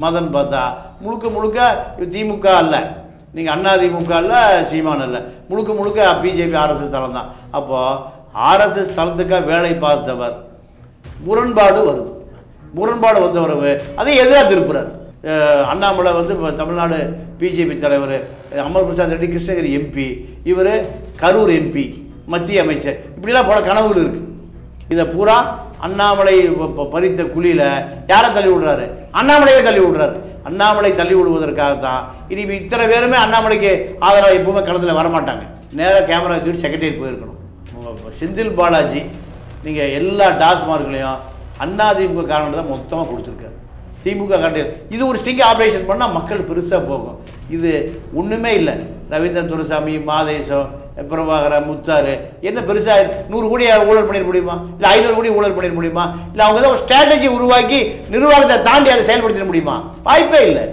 மதன் பார்த்தா முழுக்க முழுக்க இது திமுக அல்ல நீங்கள் அண்ணா திமுக அல்ல சீமான் அல்ல முழுக்க முழுக்க பிஜேபி ஆர்எஸ்எஸ் தளம் தான் அப்போது ஆர்எஸ்எஸ் தளத்துக்காக வேலை பார்த்தவர் முரண்பாடு வருது முரண்பாடு வந்த உறவு அதை எதிராக திருப்புறார் அஹ் அண்ணாமலை வந்து இப்போ தமிழ்நாடு பிஜேபி தலைவர் அமர் பிரசாத் ரெட்டி கிருஷ்ணகிரி எம்பி இவர் கரூர் எம்பி மத்திய அமைச்சர் இப்படிலாம் பல கனவுகள் இருக்குது இதை பூரா அண்ணாமலை ப- ப- பறித்த குழியில் யாரை தள்ளி விடுறாரு அண்ணாமலையே தள்ளி விடுறாரு அண்ணாமலை தள்ளி விடுவதற்காக தான் இனி இப்ப இத்தனை பேருமே அண்ணாமலைக்கு ஆதரவாக எப்பவுமே களத்தில் வரமாட்டாங்க நேராக கேமரா தூக்கி செக்ரட்டரியேட் போயிருக்கணும் உங்க செந்தில் பாலாஜி நீங்கள் எல்லா டாஸ்மார்க்லையும் அண்ணா திமுக காரணம் தான் மொத்தமாக கொடுத்துருக்காரு திமுக காரணம் இது ஒரு ஸ்டிங் ஆப்ரேஷன் பண்ணால் மக்கள் பெருசாக போகும் இது ஒன்றுமே இல்லை ரவீந்திரன் துரைசாமி மாதேசம் பிரபாகர முத்தாரு என்ன பெருசாக நூறு கோடி ஊழல் பண்ணிட முடியுமா இல்லை ஐநூறு கோடி ஊழல் பண்ணிட முடியுமா இல்லை அவங்க தான் ஒரு ஸ்ட்ராட்டஜி உருவாக்கி நிர்வாகத்தை தாண்டி அதை செயல்படுத்திட முடியுமா வாய்ப்பே இல்லை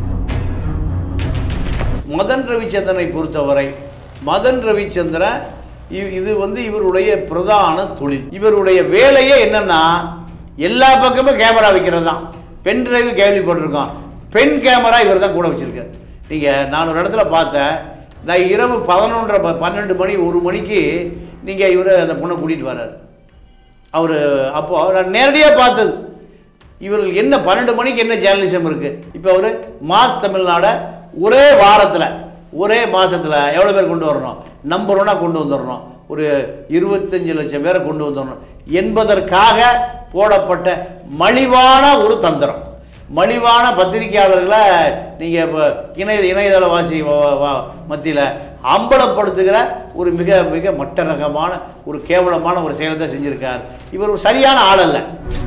மதன் ரவிச்சந்திரனை பொறுத்தவரை மதன் ரவிச்சந்திரன் இ- இது வந்து இவருடைய பிரதான தொழில் இவருடைய வேலையே என்னன்னா எல்லா பக்கமும் கேமரா வைக்கிறது தான் பென் டிரைவ் கேள்விப்பட்டிருக்கோம் பென் கேமரா இவர் தான் கூட வச்சிருக்காரு நீங்கள் நான் ஒரு இடத்துல பார்த்தேன் நான் இரவு பதினொன்றரை ப- பன்னெண்டு மணி ஒரு மணிக்கு நீங்கள் இவர் அந்த பொண்ணை கூட்டிகிட்டு வர்றாரு அவர் அப்போது நான் நேரடியாக பார்த்தது இவர்கள் என்ன பன்னெண்டு மணிக்கு என்ன ஜேர்னலிசம் இருக்குது இப்போ அவர் மாஸ் தமிழ்நாடை ஒரே வாரத்தில் ஒரே மாதத்தில் எவ்வளோ பேர் கொண்டு வரணும் நம்பர் ஒன்னாக கொண்டு வந்துடணும் ஒரு இருபத்தஞ்சு லட்சம் பேரை கொண்டு வந்துடணும் என்பதற்காக போடப்பட்ட மலிவான ஒரு தந்திரம் மலிவான பத்திரிகையாளர்களை நீங்கள் இப்போ இணைய இணையதளவாசி மத்தியில் அம்பலப்படுத்துகிற ஒரு மிக மிக மட்ட ரகமான ஒரு கேவலமான ஒரு செயலை தான் செஞ்சுருக்கார் இவர் ஒரு சரியான ஆள் அல்ல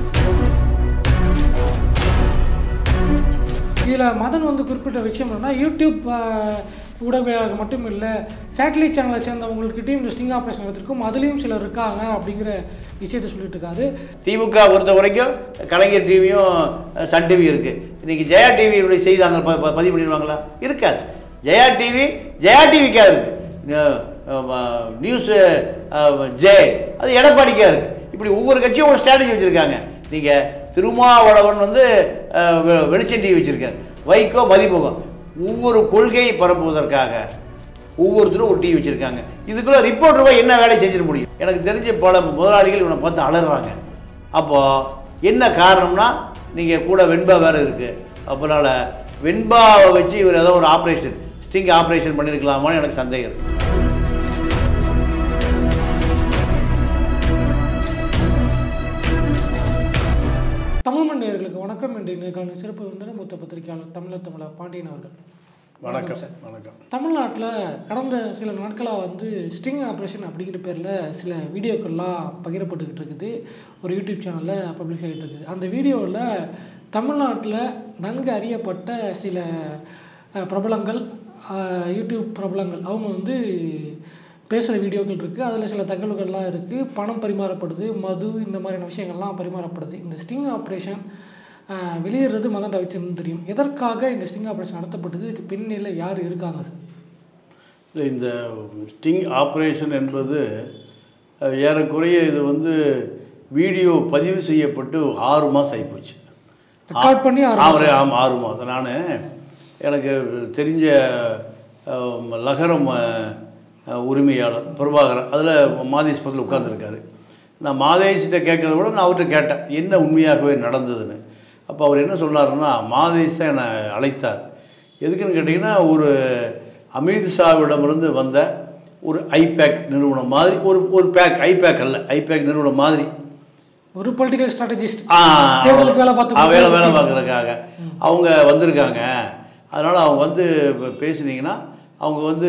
இதில் மதன் வந்து குறிப்பிட்ட விஷயம் என்னன்னா யூடியூப் ஆஹ், ஊடகவியலாளர்கள் மட்டும் இல்லை சேட்டலைட் சேனலை சேர்ந்தவங்கள்கிட்டையும் இந்த ஸ்டிங் ஆப்ரேஷன் எடுத்திருக்கும் அதுலேயும் சிலர் இருக்காங்க அப்படிங்கிற விஷயத்தை சொல்லிட்டு இருக்காரு திமுக பொறுத்த வரைக்கும் கலைஞர் டிவியும் சன் டிவி இருக்குது இன்றைக்கி ஜெயா டிவியுடைய செய்தி அங்கே ப ப- பதிவு பண்ணிடுவாங்களா இருக்காது ஜெயா டிவி ஜெயா டிவிக்கா இருக்குது நியூஸு ஜே அது எடப்பாடிக்கா இருக்குது இப்படி ஒவ்வொரு கட்சியும் ஒரு ஸ்ட்ராட்டஜி வச்சுருக்காங்க நீங்கள் திருமாவளவன் வந்து அஹ், வெ- வெளிச்சம் டிவி வச்சுருக்காரு வைகோ மதிமுகம் ஒவ்வொரு கொள்கையை பரப்புவதற்காக ஒவ்வொருத்தரும் ஒரு டிவி வச்சுருக்காங்க இதுக்குள்ளே ரிப்போர்ட்டர் போய் என்ன வேலை செஞ்சிட முடியும் எனக்கு தெரிஞ்ச பல முதலாளிகள் இவனை பார்த்து அலறாங்க அப்போது என்ன காரணம்னா நீங்கள் கூட வெண்பா வேறு இருக்குது அப்போனால வெண்பாவை வச்சு இவர் ஏதோ ஒரு ஆப்ரேஷன் ஸ்டிங் ஆப்ரேஷன் பண்ணியிருக்கலாமான்னு எனக்கு சந்தேகம் இருக்குது தமிழ் மண் நேயர்களுக்கு வணக்கம் என்று நேர்காணல் சிறப்பு விருந்தினர் மூத்த பத்திரிகையாளர் தமிழ தமிழ பாண்டியன் அவர்கள் வணக்கம் சார். வணக்கம் தமிழ்நாட்டில் கடந்த சில நாட்களாக வந்து ஸ்டிங் ஆப்ரேஷன் அப்படிங்கிற பேரில் சில வீடியோக்கள்லாம் பகிரப்பட்டுக்கிட்டு இருக்குது ஒரு யூடியூப் சேனலில் பப்ளிஷ் ஆகிட்டு இருக்குது அந்த வீடியோவில் தமிழ்நாட்டில் நன்கு அறியப்பட்ட சில அஹ், பிரபலங்கள் அஹ், யூடியூப் பிரபலங்கள் அவங்க வந்து பேசுகிற வீடியோக்கள் இருக்குது அதில் சில தகவல்கள்லாம் இருக்குது பணம் பரிமாறப்படுது மது இந்த மாதிரியான விஷயங்கள்லாம் பரிமாறப்படுது இந்த ஸ்டிங் ஆப்ரேஷன் ஆஹ் வெளியேறது மதன் ரவிச்சந்திரன் தெரியும் எதற்காக இந்த ஸ்டிங் ஆப்ரேஷன் நடத்தப்பட்டது இதுக்கு பின்னிலையில் யார் இருக்காங்க சார் இல்லை இந்த ஸ்டிங் ஆப்ரேஷன் என்பது அஹ், ஏறக்குறைய இது வந்து வீடியோ பதிவு செய்யப்பட்டு ஆறு மாதம் ஆகிப்போச்சு ரெக்கார்ட் பண்ணி ஆறு ஆறு ஆமாம் ஆறு மாதம் நான் எனக்கு தெரிஞ்ச அஹ், லகரம் அஹ், அஹ், உரிமையாளர் பிரபாகரன் அதில் மாதேஷ் பக்கத்தில் உட்காந்துருக்காரு நான் மாதேஷ்கிட்ட கேட்கறத விட நான் அவர்கிட்ட கேட்டேன் என்ன உண்மையாகவே நடந்ததுன்னு அப்போ அவர் என்ன சொன்னாருன்னா மாதேஷ் தான் என்னை அழைத்தார் எதுக்குன்னு கேட்டிங்கன்னா ஒரு அமித்ஷாவிடமிருந்து வந்த ஒரு ஐபேக் நிறுவனம் மாதிரி ஒரு ஒரு பேக் ஐபேக் அல்ல ஐபேக் நிறுவனம் மாதிரி ஒரு பொலிட்டிக்கல் ஸ்ட்ராட்டஜிஸ்ட் ஆ, தேர்தலுக்கு வேலை பார்த்து ஆ, வேலை வேலை பார்க்குறதுக்காக அவங்க வந்திருக்காங்க அதனால் அவங்க வந்து இப்போ பேசுனீங்கன்னா அவங்க வந்து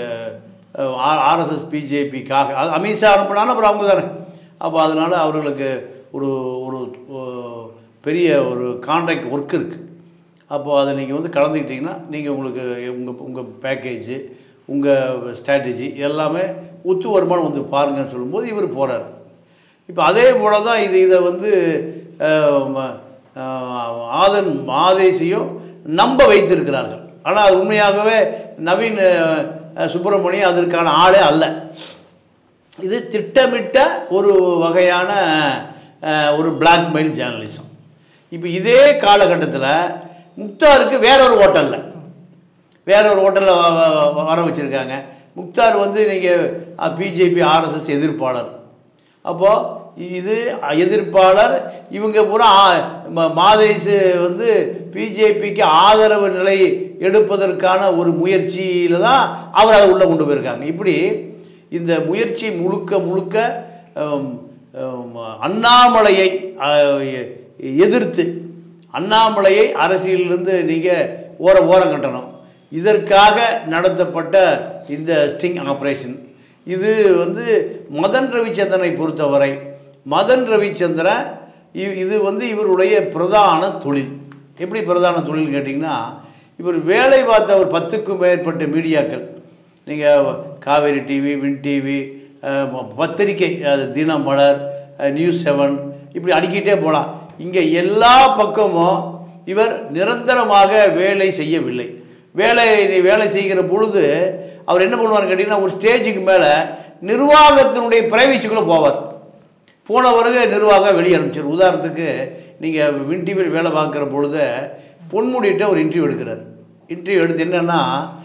ஆர்எஸ்எஸ் பிஜேபிக்காக அது அமித்ஷா அனுப்புனாலும் அப்புறம் அவங்க தானே அப்போ அதனால் அவர்களுக்கு ஒரு ஒரு ஒ- பெரிய ஒரு கான்ட்ராக்ட் ஒர்க் இருக்குது அப்போது அதை நீங்கள் வந்து கலந்துக்கிட்டிங்கன்னா நீங்கள் உங்களுக்கு உங்கள் உங்கள் பேக்கேஜு உங்கள் ஸ்ட்ராட்டஜி எல்லாமே ஒத்து வருமானம் வந்து பாருங்கன்னு சொல்லும்போது இவர் போகிறார் இப்போ அதே போல தான் இது இதை வந்து அஹ், ம- அஹ், ஆதன் மாதேசியும் நம்ப வைத்திருக்கிறார்கள் ஆனால் அது உண்மையாகவே நவீன் அஹ், சுப்பிரமணியம் அதற்கான ஆளே அல்ல இது திட்டமிட்ட ஒரு வகையான அஹ், ஒரு பிளாக்மெயில் ஜேர்னலிசம் இப்போ இதே காலகட்டத்தில் முக்தாருக்கு வேற ஒரு ஹோட்டலில் வேற ஒரு ஹோட்டலில் வர வச்சுருக்காங்க முக்தார் வந்து நீங்கள் பிஜேபி ஆர்எஸ்எஸ் எதிர்ப்பாளர் அப்போது இது எதிர்ப்பாளர் இவங்க பூரா ஆ- ம- மாதேஷ் வந்து பிஜேபிக்கு ஆதரவு நிலை எடுப்பதற்கான ஒரு முயற்சியில் தான் அவர் அதை உள்ளே கொண்டு போயிருக்காங்க இப்படி இந்த முயற்சி முழுக்க முழுக்க ஹம், ஹம், அண்ணாமலையை அஹ், எ- எதிர்த்து அண்ணாமலையை அரசியலிருந்து நீங்கள் ஓர ஓரம் கட்டணும் இதற்காக நடத்தப்பட்ட இந்த ஸ்டிங் ஆப்ரேஷன் இது வந்து மதன் ரவிச்சந்திரனை பொறுத்தவரை மதன் ரவிச்சந்திரன் இ- இது வந்து இவருடைய பிரதான தொழில் எப்படி பிரதான தொழில் கேட்டிங்கன்னா இவர் வேலை பார்த்த ஒரு பத்துக்கும் மேற்பட்ட மீடியாக்கள் நீங்கள் காவேரி டிவி வின் டிவி பத்திரிகை அது தினமலர் அஹ், நியூஸ் செவன் இப்படி அடிக்கிட்டே போகலாம் இங்கே எல்லா பக்கமும் இவர் நிரந்தரமாக வேலை செய்யவில்லை வேலை வேலை செய்கிற பொழுது அவர் என்ன பண்ணுவார் கேட்டிங்கன்னா ஒரு ஸ்டேஜுக்கு மேலே நிர்வாகத்தினுடைய பிரைவசிக்குள்ளே போவார் போன பிறகு நிர்வாகம் வெளியே அனுப்பிச்சார் உதாரணத்துக்கு நீங்கள் வின் டிவியில் வேலை பார்க்குற பொழுது பொன்முடிகிட்ட ஒரு இன்டர்வியூ எடுக்கிறார் இன்டர்வியூ எடுத்து என்னென்னா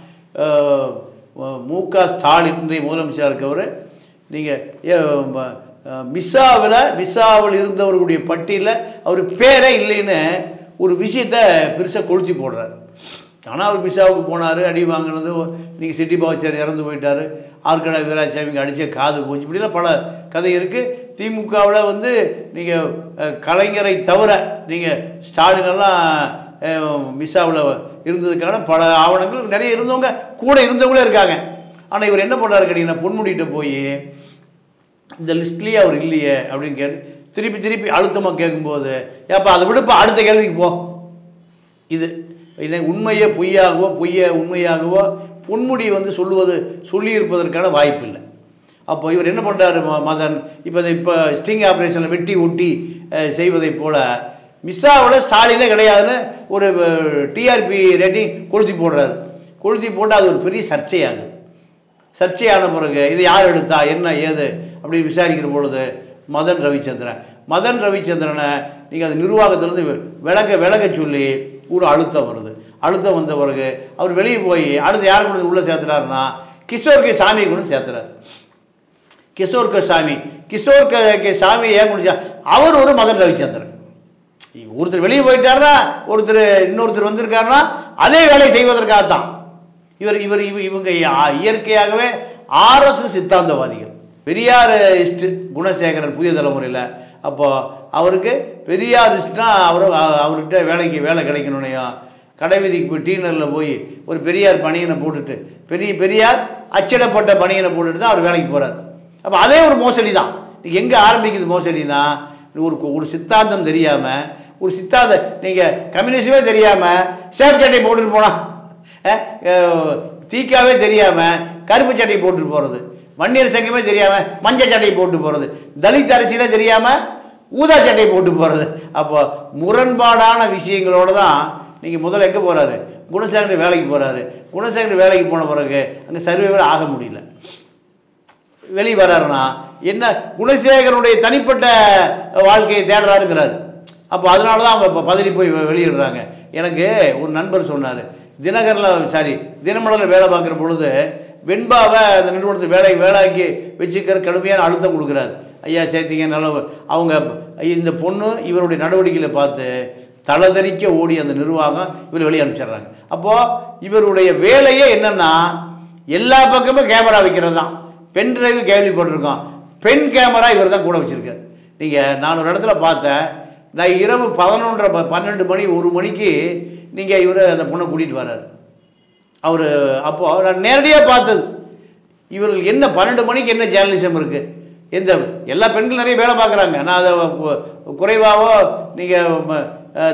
மு க ஸ்டாலின் இன்றைய முதலமைச்சராக இருக்கவர் நீங்கள் மிஸ்ஸாவில் மிஸ்ஸாவில் இருந்தவர்களுடைய பட்டியலில் அவர் பேரே இல்லைன்னு ஒரு விஷயத்தை பெருசாக கொளுத்தி போடுறார் ஆனால் அவர் மிஸ்ஸாவுக்கு போனார் அடி வாங்கினது நீங்கள் சிட்டி பாவச்சார் இறந்து போயிட்டார் ஆற்கடா வீராசாமிக்கு அடித்த காது போச்சு இப்படிலாம் பல கதை இருக்குது திமுகவில் வந்து நீங்கள் கலைஞரை தவிர நீங்கள் ஸ்டாலினெல்லாம் மிஸ்ஸாவில் இருந்ததுக்கான பல ஆவணங்கள் நிறைய இருந்தவங்க கூட இருந்தவங்களே இருக்காங்க ஆனால் இவர் என்ன பண்ணுறாரு கேட்டிங்கன்னா பொன்முடிகிட்ட போய் இந்த லிஸ்ட்லேயே அவர் இல்லையே அப்படின்னு கேட்டு திருப்பி திருப்பி அழுத்தமாக கேட்கும்போது ஏப்பா அதை விடுப்பா அடுத்த கேள்விக்கு போ இது இல்லை உண்மையை பொய்யாகவோ பொய்யை உண்மையாகவோ பொன்முடி வந்து சொல்லுவது சொல்லியிருப்பதற்கான வாய்ப்பு இல்லை அப்போ இவர் என்ன பண்ணுறாரு மதன் இப்போ இப்போ ஸ்டிங் ஆப்ரேஷனில் வெட்டி ஒட்டி அஹ், செய்வதைப் போல மிஸ்ஸாவில் ஸ்டாலினே கிடையாதுன்னு ஒரு டிஆர்பி ரேட்டிங் கொளுத்தி போடுறாரு கொளுத்தி போட்டு அது ஒரு பெரிய சர்ச்சையாகுது சர்ச்சையான பிறகு இது யார் எடுத்தா என்ன ஏது அப்படி விசாரிக்கிற பொழுது மதன் ரவிச்சந்திரன் மதன் ரவிச்சந்திரனை நீங்கள் அது நிர்வாகத்திலேருந்து விலக விலக சொல்லி ஒரு அழுத்தம் வருது அழுத்தம் வந்த பிறகு அவர் வெளியே போய் அடுத்து யார் கொண்டு உள்ளே சேர்த்துறாருன்னா கிஷோர் கே சாமியை கொண்டு சேர்த்துறாரு கிஷோர் கே சாமி கிஷோர் கே கே சாமி ஏன் குடிச்சா அவர் ஒரு மதன் ரவிச்சந்திரன் ஒருத்தர் வெளியே போயிட்டாருன்னா ஒருத்தர் இன்னொருத்தர் வந்திருக்காருன்னா அதே வேலை செய்வதற்காகத்தான் இவர் இவர் இவ இவங்க இ- இயற்கையாகவே ஆர்எஸ் சித்தாந்தவாதிகள் பெரியார் இஸ்ட் குணசேகரன் புதிய தலைமுறையில் அப்போ அவருக்கு பெரியார் இஸ்ட்னா அவர் அவர்கிட்ட வேலைக்கு வேலை கிடைக்கணும்னையும் கடைவீதிக்கு போய் டீனரில் போய் ஒரு பெரியார் பணியனை போட்டுட்டு பெரிய பெரியார் அச்சிடப்பட்ட பணியனை போட்டுட்டு தான் அவர் வேலைக்கு போகிறார் அப்போ அதே ஒரு மோசடி தான் நீங்கள் எங்கே ஆரம்பிக்குது மோசடினா ஒரு ஒரு சித்தாந்தம் தெரியாமல் ஒரு சித்தாந்த நீங்கள் கம்யூனிஸ்டமே தெரியாமல் சேஃப் சட்டை போட்டுட்டு போனா அஹ், அஹ், தீக்காவே தெரியாமல் கருப்பு சட்டை போட்டுட்டு போகிறது வன்னியர் சங்கமே தெரியாமல் மஞ்சள் சட்டை போட்டு போகிறது தலித் அரசியலே தெரியாமல் ஊதா சட்டை போட்டு போகிறது அப்போ முரண்பாடான விஷயங்களோட தான் நீங்கள் முதல்ல எங்கே போகிறாரு குணசேகரன் வேலைக்கு போகிறாரு குணசேகரன் வேலைக்கு போன பிறகு அங்கே சர்வே ஆக முடியல வெளியே வர்றாருன்னா என்ன குணசேகரனுடைய தனிப்பட்ட வாழ்க்கையை தேடுறாருங்கிறாரு அப்போ அதனால தான் அவங்க இப்போ பதறி போய் வெ- வெளியிடுறாங்க எனக்கு ஒரு நண்பர் சொன்னார் தினகரில் சாரி தினமலரில் வேலை பார்க்குற பொழுது வெண்பாவை அந்த நிறுவனத்தை வேலை வேலைக்கு வச்சுக்கிற கடுமையான அழுத்தம் கொடுக்குறாரு ஐயா சேர்த்திங்க நல்ல அவங்க இந்த பொண்ணு இவருடைய நடவடிக்கைகளை பார்த்து தலதறிக்க ஓடி அந்த நிர்வாகம் இவர் வெளியே அனுப்பிச்சிடுறாங்க அப்போது இவருடைய வேலையே என்னென்னா எல்லா பக்கமும் கேமரா வைக்கிறது தான் பென் டிரைவ் கேள்விப்பட்டிருக்கோம் பென் கேமரா இவர் தான் கூட வச்சுருக்காரு நீங்கள் நான் ஒரு இடத்துல பார்த்தேன் நான் இரவு பதினொன்றரை ப- பன்னெண்டு மணி ஒரு மணிக்கு நீங்கள் இவர் அந்த பொண்ணை கூட்டிகிட்டு வர்றாரு அவர் அப்போது நான் நேரடியாக பார்த்தது இவர்கள் என்ன பன்னெண்டு மணிக்கு என்ன ஜேர்னலிசம் இருக்குது எந்த எல்லா பெண்கள் நிறைய வேலை பார்க்குறாங்க நான் அதை கு- குறைவாவோ நீங்கள்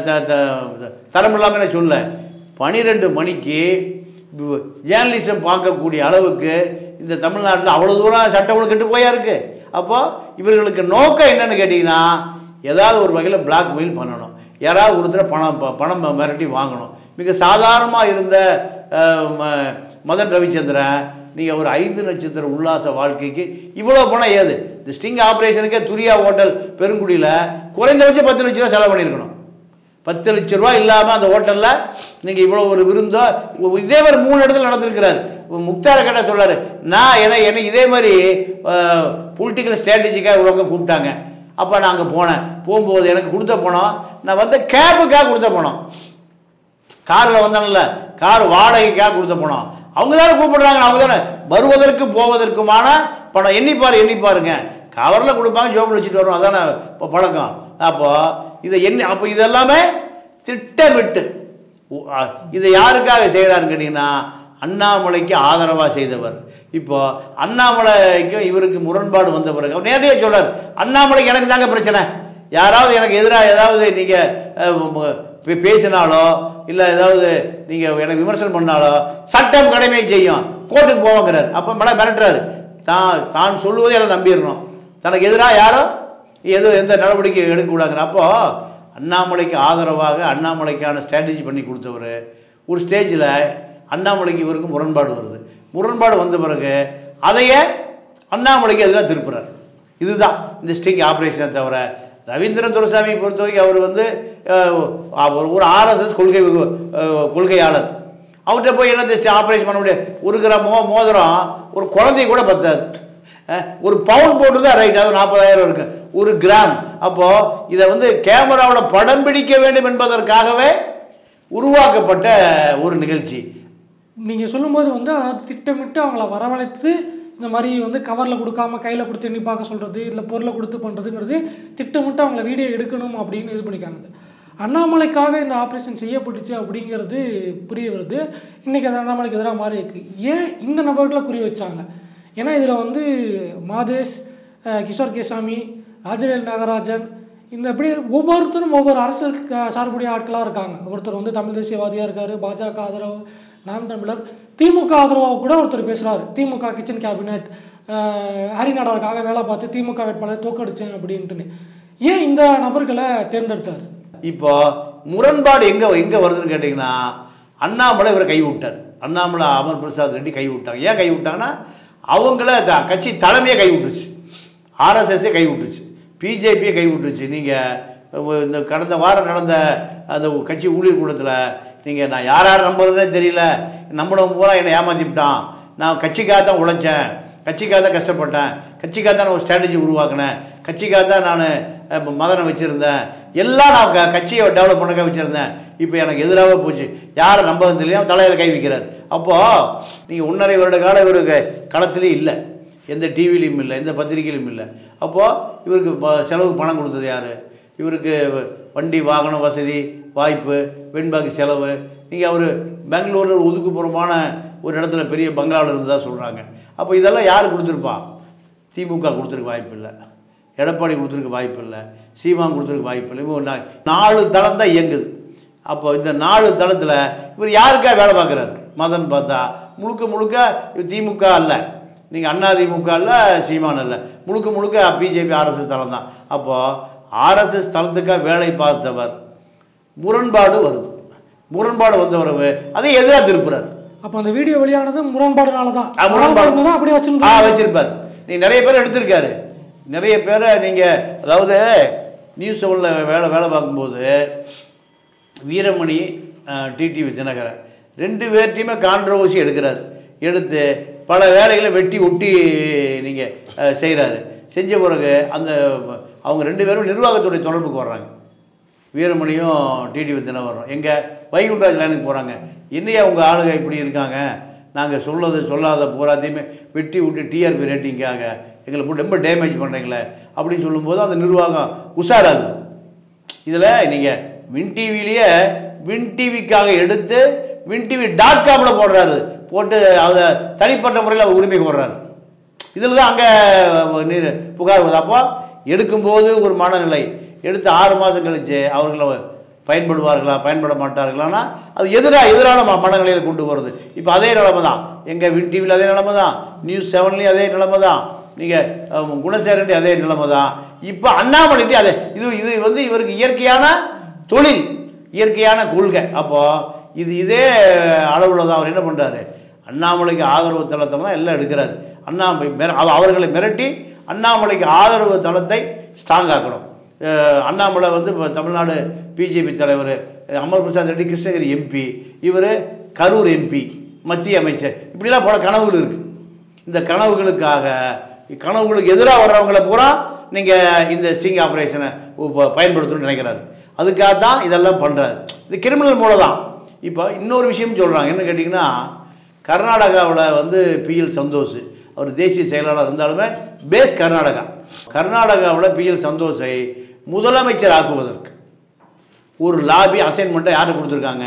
தரம் இல்லாமல் நான் சொல்ல பன்னிரெண்டு மணிக்கு ஜேர்னலிசம் பார்க்கக்கூடிய அளவுக்கு இந்த தமிழ்நாட்டில் அவ்வளோ தூரம் சட்டம் ஒழுங்கு கெட்டு போயா இருக்கு அப்போ இவர்களுக்கு நோக்கம் என்னன்னு கேட்டிங்கன்னா ஏதாவது ஒரு வகையில் பிளாக்மெயில் பண்ணணும் யாராவது ஒருத்தர் பணம் ப- பணம் மிரட்டி வாங்கணும் மிக சாதாரணமாக இருந்த அஹ், ம- மதன் ரவிச்சந்திரன் நீங்கள் ஒரு ஐந்து நட்சத்திர உல்லாச வாழ்க்கைக்கு இவ்வளோ பணம் ஏது இந்த ஸ்டிங் ஆப்ரேஷனுக்கே துரியா ஹோட்டல் பெருங்குடியில் குறைந்தபட்சம் பத்து லட்ச ரூபா செலவு பண்ணியிருக்கணும் பத்து லட்ச ரூபா இல்லாமல் அந்த ஹோட்டலில் நீங்கள் இவ்வளோ ஒரு விருந்தோ இதே மாதிரி மூணு இடத்துல நடந்திருக்கிறார் முக்தார கேட்டால் சொல்றாரு நான் என எனக்கு இதே மாதிரி பொலிட்டிக்கல் ஸ்ட்ராட்டஜிக்காக இவ்வளோங்க கூப்பிட்டாங்க அப்போ நான் அங்கே போனேன் போகும்போது எனக்கு கொடுத்த பணம் நான் வந்து கேபுக்காக கொடுத்த பணம் காரில் வந்தாங்கல்ல கார் வாடகைக்காக கொடுத்த பணம் அவங்க தானே கூப்பிடுறாங்க அவங்க தானே வருவதற்கு போவதற்குமான பணம் எண்ணிப்பாரு எண்ணிப்பாருங்க கவரில் கொடுப்பாங்க ஜோபில் வச்சுட்டு வரும் அதானே இப்போ பழக்கம் அப்போது இதை எண்ணி அப்போ இதெல்லாமே திட்டமிட்டு உ- அ, இதை யாருக்காக செய்கிறாருன்னு கேட்டிங்கன்னா அண்ணாமலைக்கு ஆதரவாக செய்தவர் இப்போ அண்ணாமலைக்கும் இவருக்கு முரண்பாடு வந்த பிறகு அவர் நேரடியாக சொல்றார் அண்ணாமலைக்கு எனக்கு தாங்க பிரச்சனை யாராவது எனக்கு எதிராக ஏதாவது நீங்கள் பேசினாலோ இல்லை ஏதாவது நீங்கள் எனக்கு விமர்சனம் பண்ணாலோ சட்டம் கடமை செய்யும் கோர்ட்டுக்கு போவாங்கிறார் அப்போ மேலே மிரட்டுறாரு தான் தான் சொல்லுவதை எல்லாம் நம்பிடணும் தனக்கு எதிராக யாரோ எதுவும் எந்த நடவடிக்கை எடுக்கக்கூடாதுங்கிற அப்போது அண்ணாமலைக்கு ஆதரவாக அண்ணாமலைக்கான ஸ்ட்ராட்டஜி பண்ணி கொடுத்தவர் ஒரு ஸ்டேஜில் அண்ணாமலைக்கு இவருக்கு முரண்பாடு வருது முரண்பாடு வந்த பிறகு அதையே அண்ணாமலைக்கு எதிராக திருப்புறார் இதுதான் இந்த ஸ்டிங் ஆப்ரேஷனை தவிர ரவீந்திரன் துரைசாமி பொறுத்த வரைக்கும் அவர் வந்து அஹ், ஒரு- ஒரு ஆர்எஸ்எஸ் கொள்கை அஹ், கொள்கையாளர் அவர்கிட்ட போய் என்ன ஆப்ரேஷன் பண்ண முடியாது ஒரு கிராம் மோ மோதிரம் ஒரு குழந்தை கூட பத்தாது அஹ், ஒரு பவுன் போட்டு தான் ரைட் அது நாற்பதாயிரம் இருக்கு ஒரு கிராம் அப்போது இதை வந்து கேமராவில் படம் பிடிக்க வேண்டும் என்பதற்காகவே உருவாக்கப்பட்ட ஒரு நிகழ்ச்சி நீங்கள் சொல்லும்போது வந்து அதாவது திட்டமிட்டு அவங்கள வரவழைத்து இந்த மாதிரி வந்து கவரில் கொடுக்காம கையில் கொடுத்து எண்ணி பார்க்க சொல்கிறது இல்லை பொருளை கொடுத்து பண்ணுறதுங்கிறது திட்டமிட்டு அவங்கள வீடியோ எடுக்கணும் அப்படின்னு இது பண்ணிக்காங்க அண்ணாமலைக்காக இந்த ஆப்ரேஷன் செய்யப்பட்டுச்சு அப்படிங்கிறது புரிய வருது இன்றைக்கி அது அண்ணாமலைக்கு எதிராக மாறி இருக்கு ஏன் இந்த நபர்களை குறி வச்சாங்க ஏன்னா இதில் வந்து மாதேஷ் அஹ், கிஷோர் கேசாமி ராஜவேல் நாகராஜன் இந்த இப்படி ஒவ்வொருத்தரும் ஒவ்வொரு அரசியல் க- சார்புடைய ஆட்களாக இருக்காங்க ஒருத்தர் வந்து தமிழ் தேசியவாதியாக இருக்கார் பாஜக ஆதரவு நாம் தமிழர் திமுக ஆதரவாக கூட ஒருத்தர் பேசுகிறாரு திமுக கிச்சன் கேபினெட் ஹரிநாடாருக்காக வேலை பார்த்து திமுக வேட்பாளர் தோக்கடிச்சேன் அப்படின்ட்டுன்னு ஏன் இந்த நபர்களை தேர்ந்தெடுத்தார் இப்போ முரண்பாடு எங்கே எங்கே வருதுன்னு கேட்டிங்கன்னா அண்ணாமலை இவரை கைவிட்டார் அண்ணாமலை அமர் பிரசாத் ரெட்டி கைவிட்டாங்க ஏன் கைவிட்டாங்கன்னா அவங்கள த- கட்சி தலைமையை கைவிட்டுருச்சு ஆர்எஸ்எஸ்ஸே கைவிட்டுருச்சு பிஜேபியை கைவிட்டுருச்சு நீங்கள் இந்த கடந்த வாரம் நடந்த அந்த கட்சி ஊழியர் கூட்டத்தில் நீங்கள் நான் யார் யார் நம்புறதே தெரியல நம்பினவன் பூரா என்னை ஏமாற்றிவிட்டான் நான் கட்சிக்காக தான் உழைச்சேன் கட்சிக்காக தான் கஷ்டப்பட்டேன் கட்சிக்காக தான் நான் ஒரு ஸ்ட்ராட்டஜி உருவாக்கினேன் கட்சிக்காக தான் நான் மதனை வச்சுருந்தேன் எல்லாம் நான் க கட்சியை டெவலப் பண்ணக்க வச்சுருந்தேன் இப்போ எனக்கு எதிராக போச்சு யாரை நம்பது தெரியாம தலையில் கை வைக்கிறார் அப்போது நீங்கள் ஒன்றரை வருட கால இவருக்கு களத்திலே இல்லை எந்த டிவிலையும் இல்லை எந்த பத்திரிகையிலும் இல்லை அப்போது இவருக்கு ப- செலவுக்கு பணம் கொடுத்தது யார் இவருக்கு வண்டி வாகன வசதி வாய்ப்பு வெண்பாக்கு செலவு நீங்கள் அவர் பெங்களூரில் ஒதுக்குப்புறமான ஒரு இடத்துல பெரிய பங்களாவில் இருந்ததா சொல்கிறாங்க அப்போ இதெல்லாம் யார் கொடுத்துருப்பா திமுக கொடுத்துருக்க வாய்ப்பு இல்லை எடப்பாடி கொடுத்துருக்க வாய்ப்பு இல்லை சீமான் கொடுத்துருக்க வாய்ப்பு இல்லை இவங்க நா- நாலு தளம் தான் இயங்குது அப்போ இந்த நாலு தளத்தில் இவர் யாருக்கா வேலை பார்க்குறாரு மதன் பார்த்தா முழுக்க முழுக்க இவர் திமுக அல்ல நீங்கள் அண்ணா திமுக அல்ல சீமான் அல்ல முழுக்க முழுக்க பிஜேபி ஆர்எஸ்எஸ் தளம் தான் அப்போது ஆர்எஸ்எஸ் தளத்துக்காக வேலை பார்த்தவர் முரண்பாடு வருது முரண்பாடு வந்தவர் அதை எதிராக திருப்புறார் அப்போ அந்த வீடியோ வெளியானது முரண்பாடுனால தான் ஆ, முரண்பாடு. தான் அப்படியே ஆ வச்சிருந்தாங்க வச்சிருப்பார் நீ நிறைய பேர் எடுத்திருக்காரு நிறைய பேரை நீங்கள் அதாவது நியூஸ் செவனில் வேலை வேலை பார்க்கும்போது வீரமணி டிடிவி தினகரன் ரெண்டு பேர்ட்டையுமே கான்ட்ரவர்சி எடுக்கிறார் எடுத்து பல வேலைகளை வெட்டி ஒட்டி நீங்கள் செய்கிறாரு செஞ்ச பிறகு அந்த அவங்க ரெண்டு பேரும் நிர்வாகத்துடைய தொடர்புக்கு வர்றாங்க வீரமணியும் டிடிவி தினவரம் எங்கே வைகுண்டராஜ் லைனுக்கு போகிறாங்க என்னையா உங்கள் ஆளுங்க இப்படி இருக்காங்க நாங்கள் சொல்லது சொல்லாத பூராத்தையுமே வெட்டி விட்டு டிஆர்பி ரேட்டிங்காக எங்களை போட்டு ரொம்ப டேமேஜ் பண்ணுறீங்களே அப்படின்னு சொல்லும்போது அந்த நிர்வாகம் உஷாராகுது இதில் நீங்கள் வின் டிவிலேயே வின் டிவிக்காக எடுத்து வின் டிவி டாட் காமில் போடுறாரு போட்டு அதை தனிப்பட்ட முறையில் அவர் உரிமை கோர்றாரு இதில் தான் அங்கே நீர் புகார் வருது அப்போ எடுக்கும்போது ஒரு மனநிலை எடுத்து ஆறு மாதம் கழிச்சு அவர்களை பயன்படுவார்களா பயன்பட மாட்டார்களானா அது எதிராக எதிரான ம மனநிலையில் கொண்டு வருது இப்போ அதே நிலைமை தான் எங்கள் வின் டிவியில் அதே நிலைமை தான் நியூஸ் செவன்லேயும் அதே நிலைமை தான் நீங்கள் குணசேரண்டி அதே நிலைமை தான் இப்போ அண்ணாமலைட்டி அதே இது இது வந்து இவருக்கு இயற்கையான தொழில் இயற்கையான கொள்கை அப்போது இது இதே அளவில் தான் அவர் என்ன பண்ணுறாரு அண்ணாமலைக்கு ஆதரவு தளத்தில் தான் எல்லாம் எடுக்கிறாரு அண்ணாமலை மிர அவ- அவர்களை மிரட்டி அண்ணாமலைக்கு ஆதரவு தளத்தை ஸ்ட்ராங் ஆக்கணும் அஹ், அண்ணாமலை வந்து இப்போ தமிழ்நாடு பிஜேபி தலைவர் அமர் பிரசாத் ரெட்டி கிருஷ்ணகிரி எம்பி இவர் கரூர் எம்பி மத்திய அமைச்சர் இப்படிலாம் பல கனவுகள் இருக்குது இந்த கனவுகளுக்காக கனவுகளுக்கு எதிராக வர்றவங்களை பூரா நீங்கள் இந்த ஸ்டிங் ஆப்ரேஷனை பயன்படுத்தணும்னு நினைக்கிறாரு அதுக்காக தான் இதெல்லாம் பண்ணுறாரு இது கிரிமினல் மூலம் தான் இப்போ இன்னொரு விஷயம் சொல்கிறாங்க என்ன கேட்டிங்கன்னா கர்நாடகாவில் வந்து பிஎல் சந்தோஷ் அவர் தேசிய செயலாளர் இருந்தாலுமே பேஸ் கர்நாடகா கர்நாடகாவில் பிஎல் சந்தோஷை முதலமைச்சர் ஆக்குவதற்கு ஒரு லாபி அசைன்மெண்ட்டை யார் கொடுத்துருக்காங்க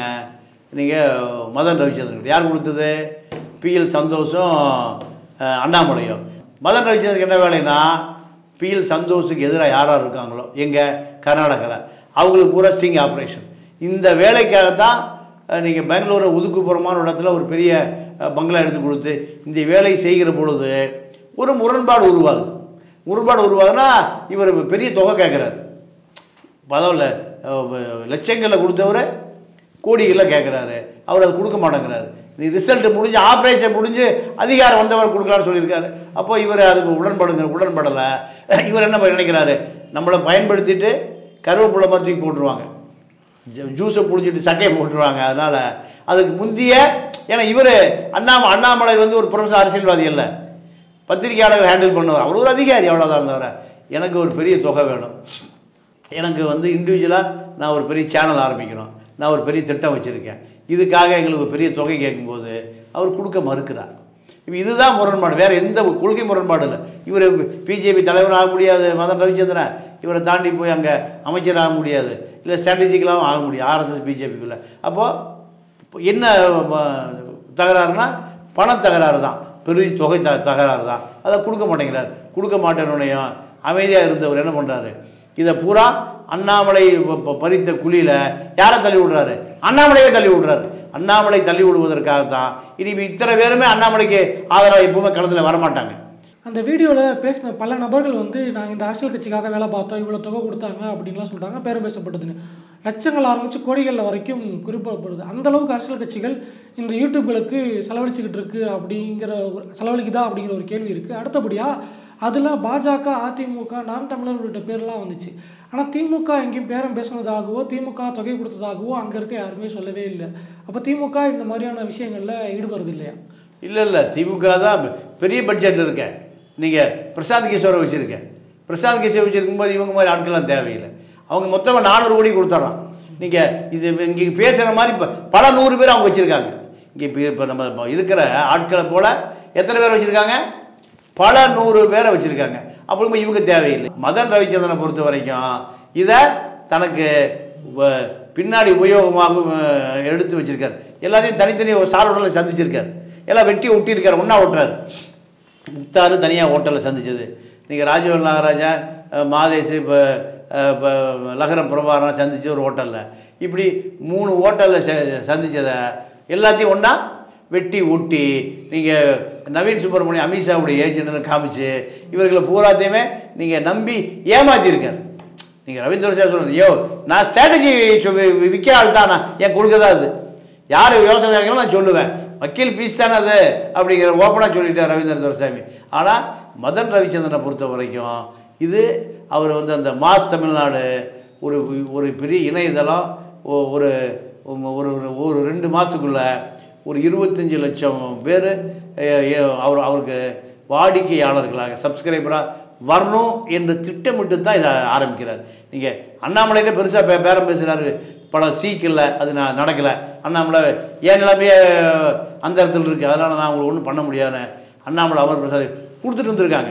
நீங்கள் மதன் ரவிச்சந்திரன் யார் கொடுத்தது பிஎல் சந்தோஷம் அஹ், அண்ணாமலையும் மதன் ரவிச்சந்திரனுக்கு என்ன வேலைன்னா பிஎல் சந்தோஷுக்கு எதிராக யார் யார் இருக்காங்களோ எங்கே கர்நாடகாவில் அவங்களுக்கு பூரா ஸ்டிங் ஆப்ரேஷன் இந்த வேலைக்காகத்தான் நீங்கள் பெங்களூரை ஒதுக்குப்புறமான இடத்துல ஒரு பெரிய அஹ், பங்களா எடுத்து கொடுத்து இந்த வேலை செய்கிற பொழுது ஒரு முரண்பாடு உருவாகுது முரண்பாடு உருவாகுதுன்னா இவர் பெரிய தொகை கேட்குறாரு பரவாயில்ல லட்சங்களில் கொடுத்தவர் கோடிகளில் கேட்குறாரு அவர் அது கொடுக்க மாட்டேங்கிறாரு நீ ரிசல்ட் முடிஞ்சு ஆப்ரேஷன் முடிஞ்சு அதிகாரம் வந்தவர் கொடுக்கலான்னு சொல்லியிருக்காரு அப்போ இவர் அதுக்கு உடன்படுங்க உடன்படலை இவர் என்ன நினைக்கிறாரு நம்மளை பயன்படுத்திட்டு கருவேப்பிலை மாதிரி தூக்கி போட்டுருவாங்க ஜூ- ஜூஸை புழிஞ்சிட்டு சக்கையை போட்டுருவாங்க அதனால் அதுக்கு முந்திய ஏன்னா இவர் அண்ணாம அண்ணாமலை வந்து ஒரு ப்ரொஃபஸர் அரசியல்வாதி இல்லை பத்திரிகையாளர் ஹேண்டில் பண்ணுவார் அவர் ஒரு அதிகாரி அவ்வளோதான் இருந்தவரை எனக்கு ஒரு பெரிய தொகை வேணும் எனக்கு வந்து இண்டிவிஜுவலாக நான் ஒரு பெரிய சேனல் ஆரம்பிக்கணும் நான் ஒரு பெரிய திட்டம் வச்சுருக்கேன் இதுக்காக எங்களுக்கு ஒரு பெரிய தொகை கேட்கும்போது அவர் கொடுக்க மறுக்கிறார் இப்போ இதுதான் முரண்பாடு வேறு எந்த கொள்கை முரண்பாடு இல்லை இவர் பிஜேபி தலைவர் ஆக முடியாது மதன் ரவிச்சந்திரன் இவரை தாண்டி போய் அங்கே அமைச்சர் ஆக முடியாது இல்லை ஸ்ட்ராட்டஜிக்கலாகவும் ஆக முடியாது ஆர்எஸ்எஸ் பிஜேபிக்குள்ளே அப்போது என்ன ம, தகராறுனா பண தகராறு தான் பெரிய தொகை த தகராறு தான் அதை கொடுக்க மாட்டேங்கிறார் கொடுக்க மாட்டேனுடையும் அமைதியாக இருந்தவர் என்ன பண்ணுறாரு இதை பூரா அண்ணாமலை ப- ப- பறித்த குழியில் யாரை தள்ளி விடுறாரு அண்ணாமலையே தள்ளி விடுறாரு அண்ணாமலை தள்ளி விடுவதற்காக தான் இனி இத்தனை பேருமே அண்ணாமலைக்கு ஆதரவாக எப்பவுமே களத்தில் வரமாட்டாங்க அந்த வீடியோவில் பேசின பல நபர்கள் வந்து நாங்கள் இந்த அரசியல் கட்சிக்காக வேலை பார்த்தோம் இவ்வளோ தொகை கொடுத்தாங்க அப்படின்லாம் சொல்கிறாங்க பேரம் பேசப்பட்டதுன்னு லட்சங்கள் ஆரம்பித்து கோடிகளில் வரைக்கும் குறிப்பிடப்படுது அந்த அளவுக்கு அரசியல் கட்சிகள் இந்த யூடியூப்களுக்கு செலவழிச்சுக்கிட்டு இருக்கு அப்படிங்கிற ஒரு செலவழிக்குதா அப்படிங்கிற ஒரு கேள்வி இருக்குது அடுத்தபடியாக அதில் பாஜக அதிமுக நாம் தமிழர் உள்ளிட்ட பேர்லாம் வந்துச்சு ஆனால் திமுக எங்கேயும் பேரம் பேசுனதாகவோ திமுக தொகை கொடுத்ததாகவோ அங்கே இருக்க யாருமே சொல்லவே இல்லை அப்போ திமுக இந்த மாதிரியான விஷயங்களில் ஈடுபடுறது இல்லையா இல்லை இல்லை திமுக தான் பெரிய பட்ஜெட் இருக்க நீங்கள் பிரசாந்த் கிஷோரை வச்சுருக்கேன் பிரசாந்த் கிஷோர் வச்சுருக்கும்போது இவங்க மாதிரி ஆட்கள்லாம் தேவையில்லை அவங்க மொத்தமாக நானூறு கோடி கொடுத்துட்றான் நீங்கள் இது இங்கே பேசுகிற மாதிரி இப்போ பல நூறு பேர் அவங்க வச்சுருக்காங்க இங்கே இப்போ இப்போ நம்ம இப்போ இருக்கிற ஆட்களை போல் எத்தனை பேர் வச்சுருக்காங்க பல நூறு பேரை வச்சுருக்காங்க அப்போ இவங்க தேவையில்லை மதன் ரவிச்சந்திரனை பொறுத்த வரைக்கும் இதை தனக்கு வ- பின்னாடி உபயோகமாக அஹ், எடுத்து வச்சிருக்காரு எல்லாத்தையும் தனித்தனி ஒரு சாரோட்டில் சந்திச்சிருக்காரு எல்லாம் வெட்டி ஒட்டியிருக்காரு ஒன்றா ஓட்டுறாரு முக்தாரு தனியாக ஹோட்டலில் சந்திச்சது நீங்கள் ராஜவல் நாகராஜா அஹ், மாதேஷ் இப்போ இப்போ லகரம் பிரபாகரன் சந்திச்சு ஒரு ஹோட்டலில் இப்படி மூணு ஹோட்டலில் சந்திச்சதை எல்லாத்தையும் ஒன்றா வெட்டி ஒட்டி நீங்கள் நவீன் சுப்பிரமணியம் அமித்ஷாவுடைய ஏஜென்ட்னு காமிச்சு இவர்களை பூராத்தையுமே நீங்கள் நம்பி ஏமாத்தியிருக்காரு நீங்கள் ரவீந்திர சார் சொல்லுங்க யோ நான் ஸ்ட்ராட்டஜி விற்க ஆள் தான் நான் என் கொள்கை தான் அது யார் யோசனை கேட்கணும் நான் சொல்லுவேன் வக்கீல் பீஸ் தானே அது அப்படிங்கிற ஓப்பனாக சொல்லிட்டார் ரவீந்திர துரைசாமி ஆனால் மதன் ரவிச்சந்திரனை பொறுத்த வரைக்கும் இது அவர் வந்து அந்த மாஸ் தமிழ்நாடு ஒரு ஒரு பெரிய இணையதளம் ஒ- ஒரு ஒரு ஒரு- ஒரு ரெண்டு மாதத்துக்குள்ளே ஒரு இருபத்தஞ்சி லட்சம் பேர் அவர் அவருக்கு வாடிக்கையாளர்களாக சப்ஸ்கிரைபராக வரணும் என்று திட்டமிட்டு தான் இதை ஆரம்பிக்கிறார் நீங்கள் அண்ணாமலைகிட்ட பெருசாக பே பேரம் பேசுகிறாரு பல சீக்கில் அது நான் நடக்கலை அண்ணாமலை என் நிலைமையே அந்த இடத்துல இருக்குது அதனால் நான் உங்களுக்கு ஒன்றும் பண்ண முடியாதுன்னு அண்ணாமலை அமர் பிரசாத் கொடுத்துட்டு இருந்திருக்காங்க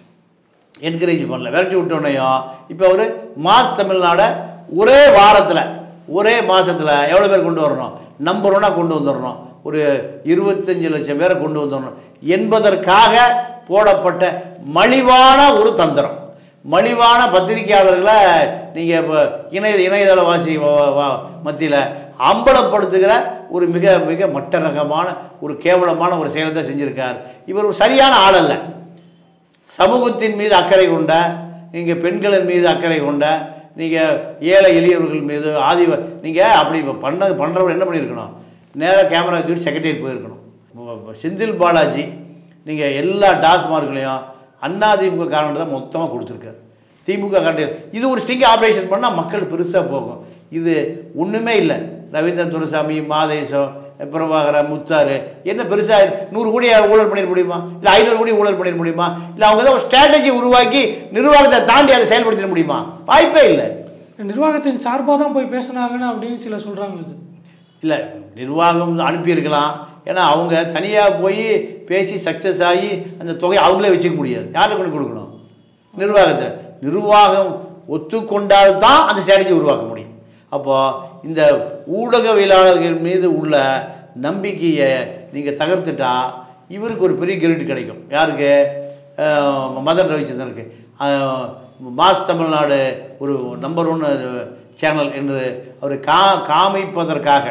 என்கரேஜ் பண்ணல விரட்டி விட்டோன்னையும் இப்போ அவர் மாஸ் தமிழ்நாடை ஒரே வாரத்தில் ஒரே மாதத்தில் எவ்வளோ பேர் கொண்டு வரணும் நம்பர் ஒன்னாக கொண்டு வந்துடணும் ஒரு இருபத்தஞ்சு லட்சம் பேரை கொண்டு வந்துடணும் என்பதற்காக போடப்பட்ட மலிவான ஒரு தந்திரம் மலிவான பத்திரிகையாளர்களை நீங்கள் இப்போ இணைய இணையதளவாசி மத்தியில் அம்பலப்படுத்துகிற ஒரு மிக மிக மட்ட ரகமான ஒரு கேவலமான ஒரு செயலை தான் செஞ்சுருக்கார் இவர் ஒரு சரியான ஆள் அல்ல சமூகத்தின் மீது அக்கறை கொண்ட நீங்கள் பெண்களின் மீது அக்கறை கொண்ட நீங்கள் ஏழை எளியவர்கள் மீது ஆதிவ நீங்கள் அப்படி இப்போ பண்ண பண்ணுறவர் என்ன பண்ணியிருக்கணும் நேராக கேமரா தூக்கி செக்ரட்டரியேட் போயிருக்கணும் இப்போ- இப்போ செந்தில் பாலாஜி நீங்கள் எல்லா டாஸ்மார்க்லையும் அதிமுக காரணம் தான் மொத்தமாக கொடுத்துருக்காரு திமுக கண்டில் இது ஒரு ஸ்டிங் ஆப்ரேஷன் பண்ணால் மக்கள் பெருசாக போகும் இது ஒன்றுமே இல்லை ரவீந்திரன் துரைசாமி மாதேசம் பிரபாகர முத்தாரு என்ன பெருசாக நூறு கோடி ஊழல் பண்ணிட முடியுமா இல்லை ஐநூறு கோடி ஊழல் பண்ணிட முடியுமா இல்லை அவங்க தான் ஒரு ஸ்ட்ராட்டஜி உருவாக்கி நிர்வாகத்தை தாண்டி அதை செயல்படுத்திட முடியுமா வாய்ப்பே இல்லை நிர்வாகத்தின் சார்பாக தான் போய் பேசுனாங்கன்னு அப்படின்னு சிலர் சொல்கிறாங்க இது இல்லை நிர்வாகம் அனுப்பியிருக்கலாம் ஏன்னா அவங்க தனியாக போய் பேசி சக்ஸஸ் ஆகி அந்த தொகையை அவங்களே வச்சுக்க முடியாது யார்கிட்ட கொண்டு கொடுக்கணும் நிர்வாகத்தில் நிர்வாகம் ஒத்துக்கொண்டால் தான் அந்த ஸ்ட்ராட்டஜி உருவாக்க முடியும் அப்போது இந்த ஊடகவியலாளர்கள் மீது உள்ள நம்பிக்கையை நீங்கள் தகர்த்துட்டா இவருக்கு ஒரு பெரிய கிரெடிட் கிடைக்கும் யாருக்கு அஹ், மதன் ரவிச்சந்திரனுக்கு அஹ், மாஸ் தமிழ்நாடு ஒரு நம்பர் ஒன் சேனல் என்று அவர் கா காமிப்பதற்காக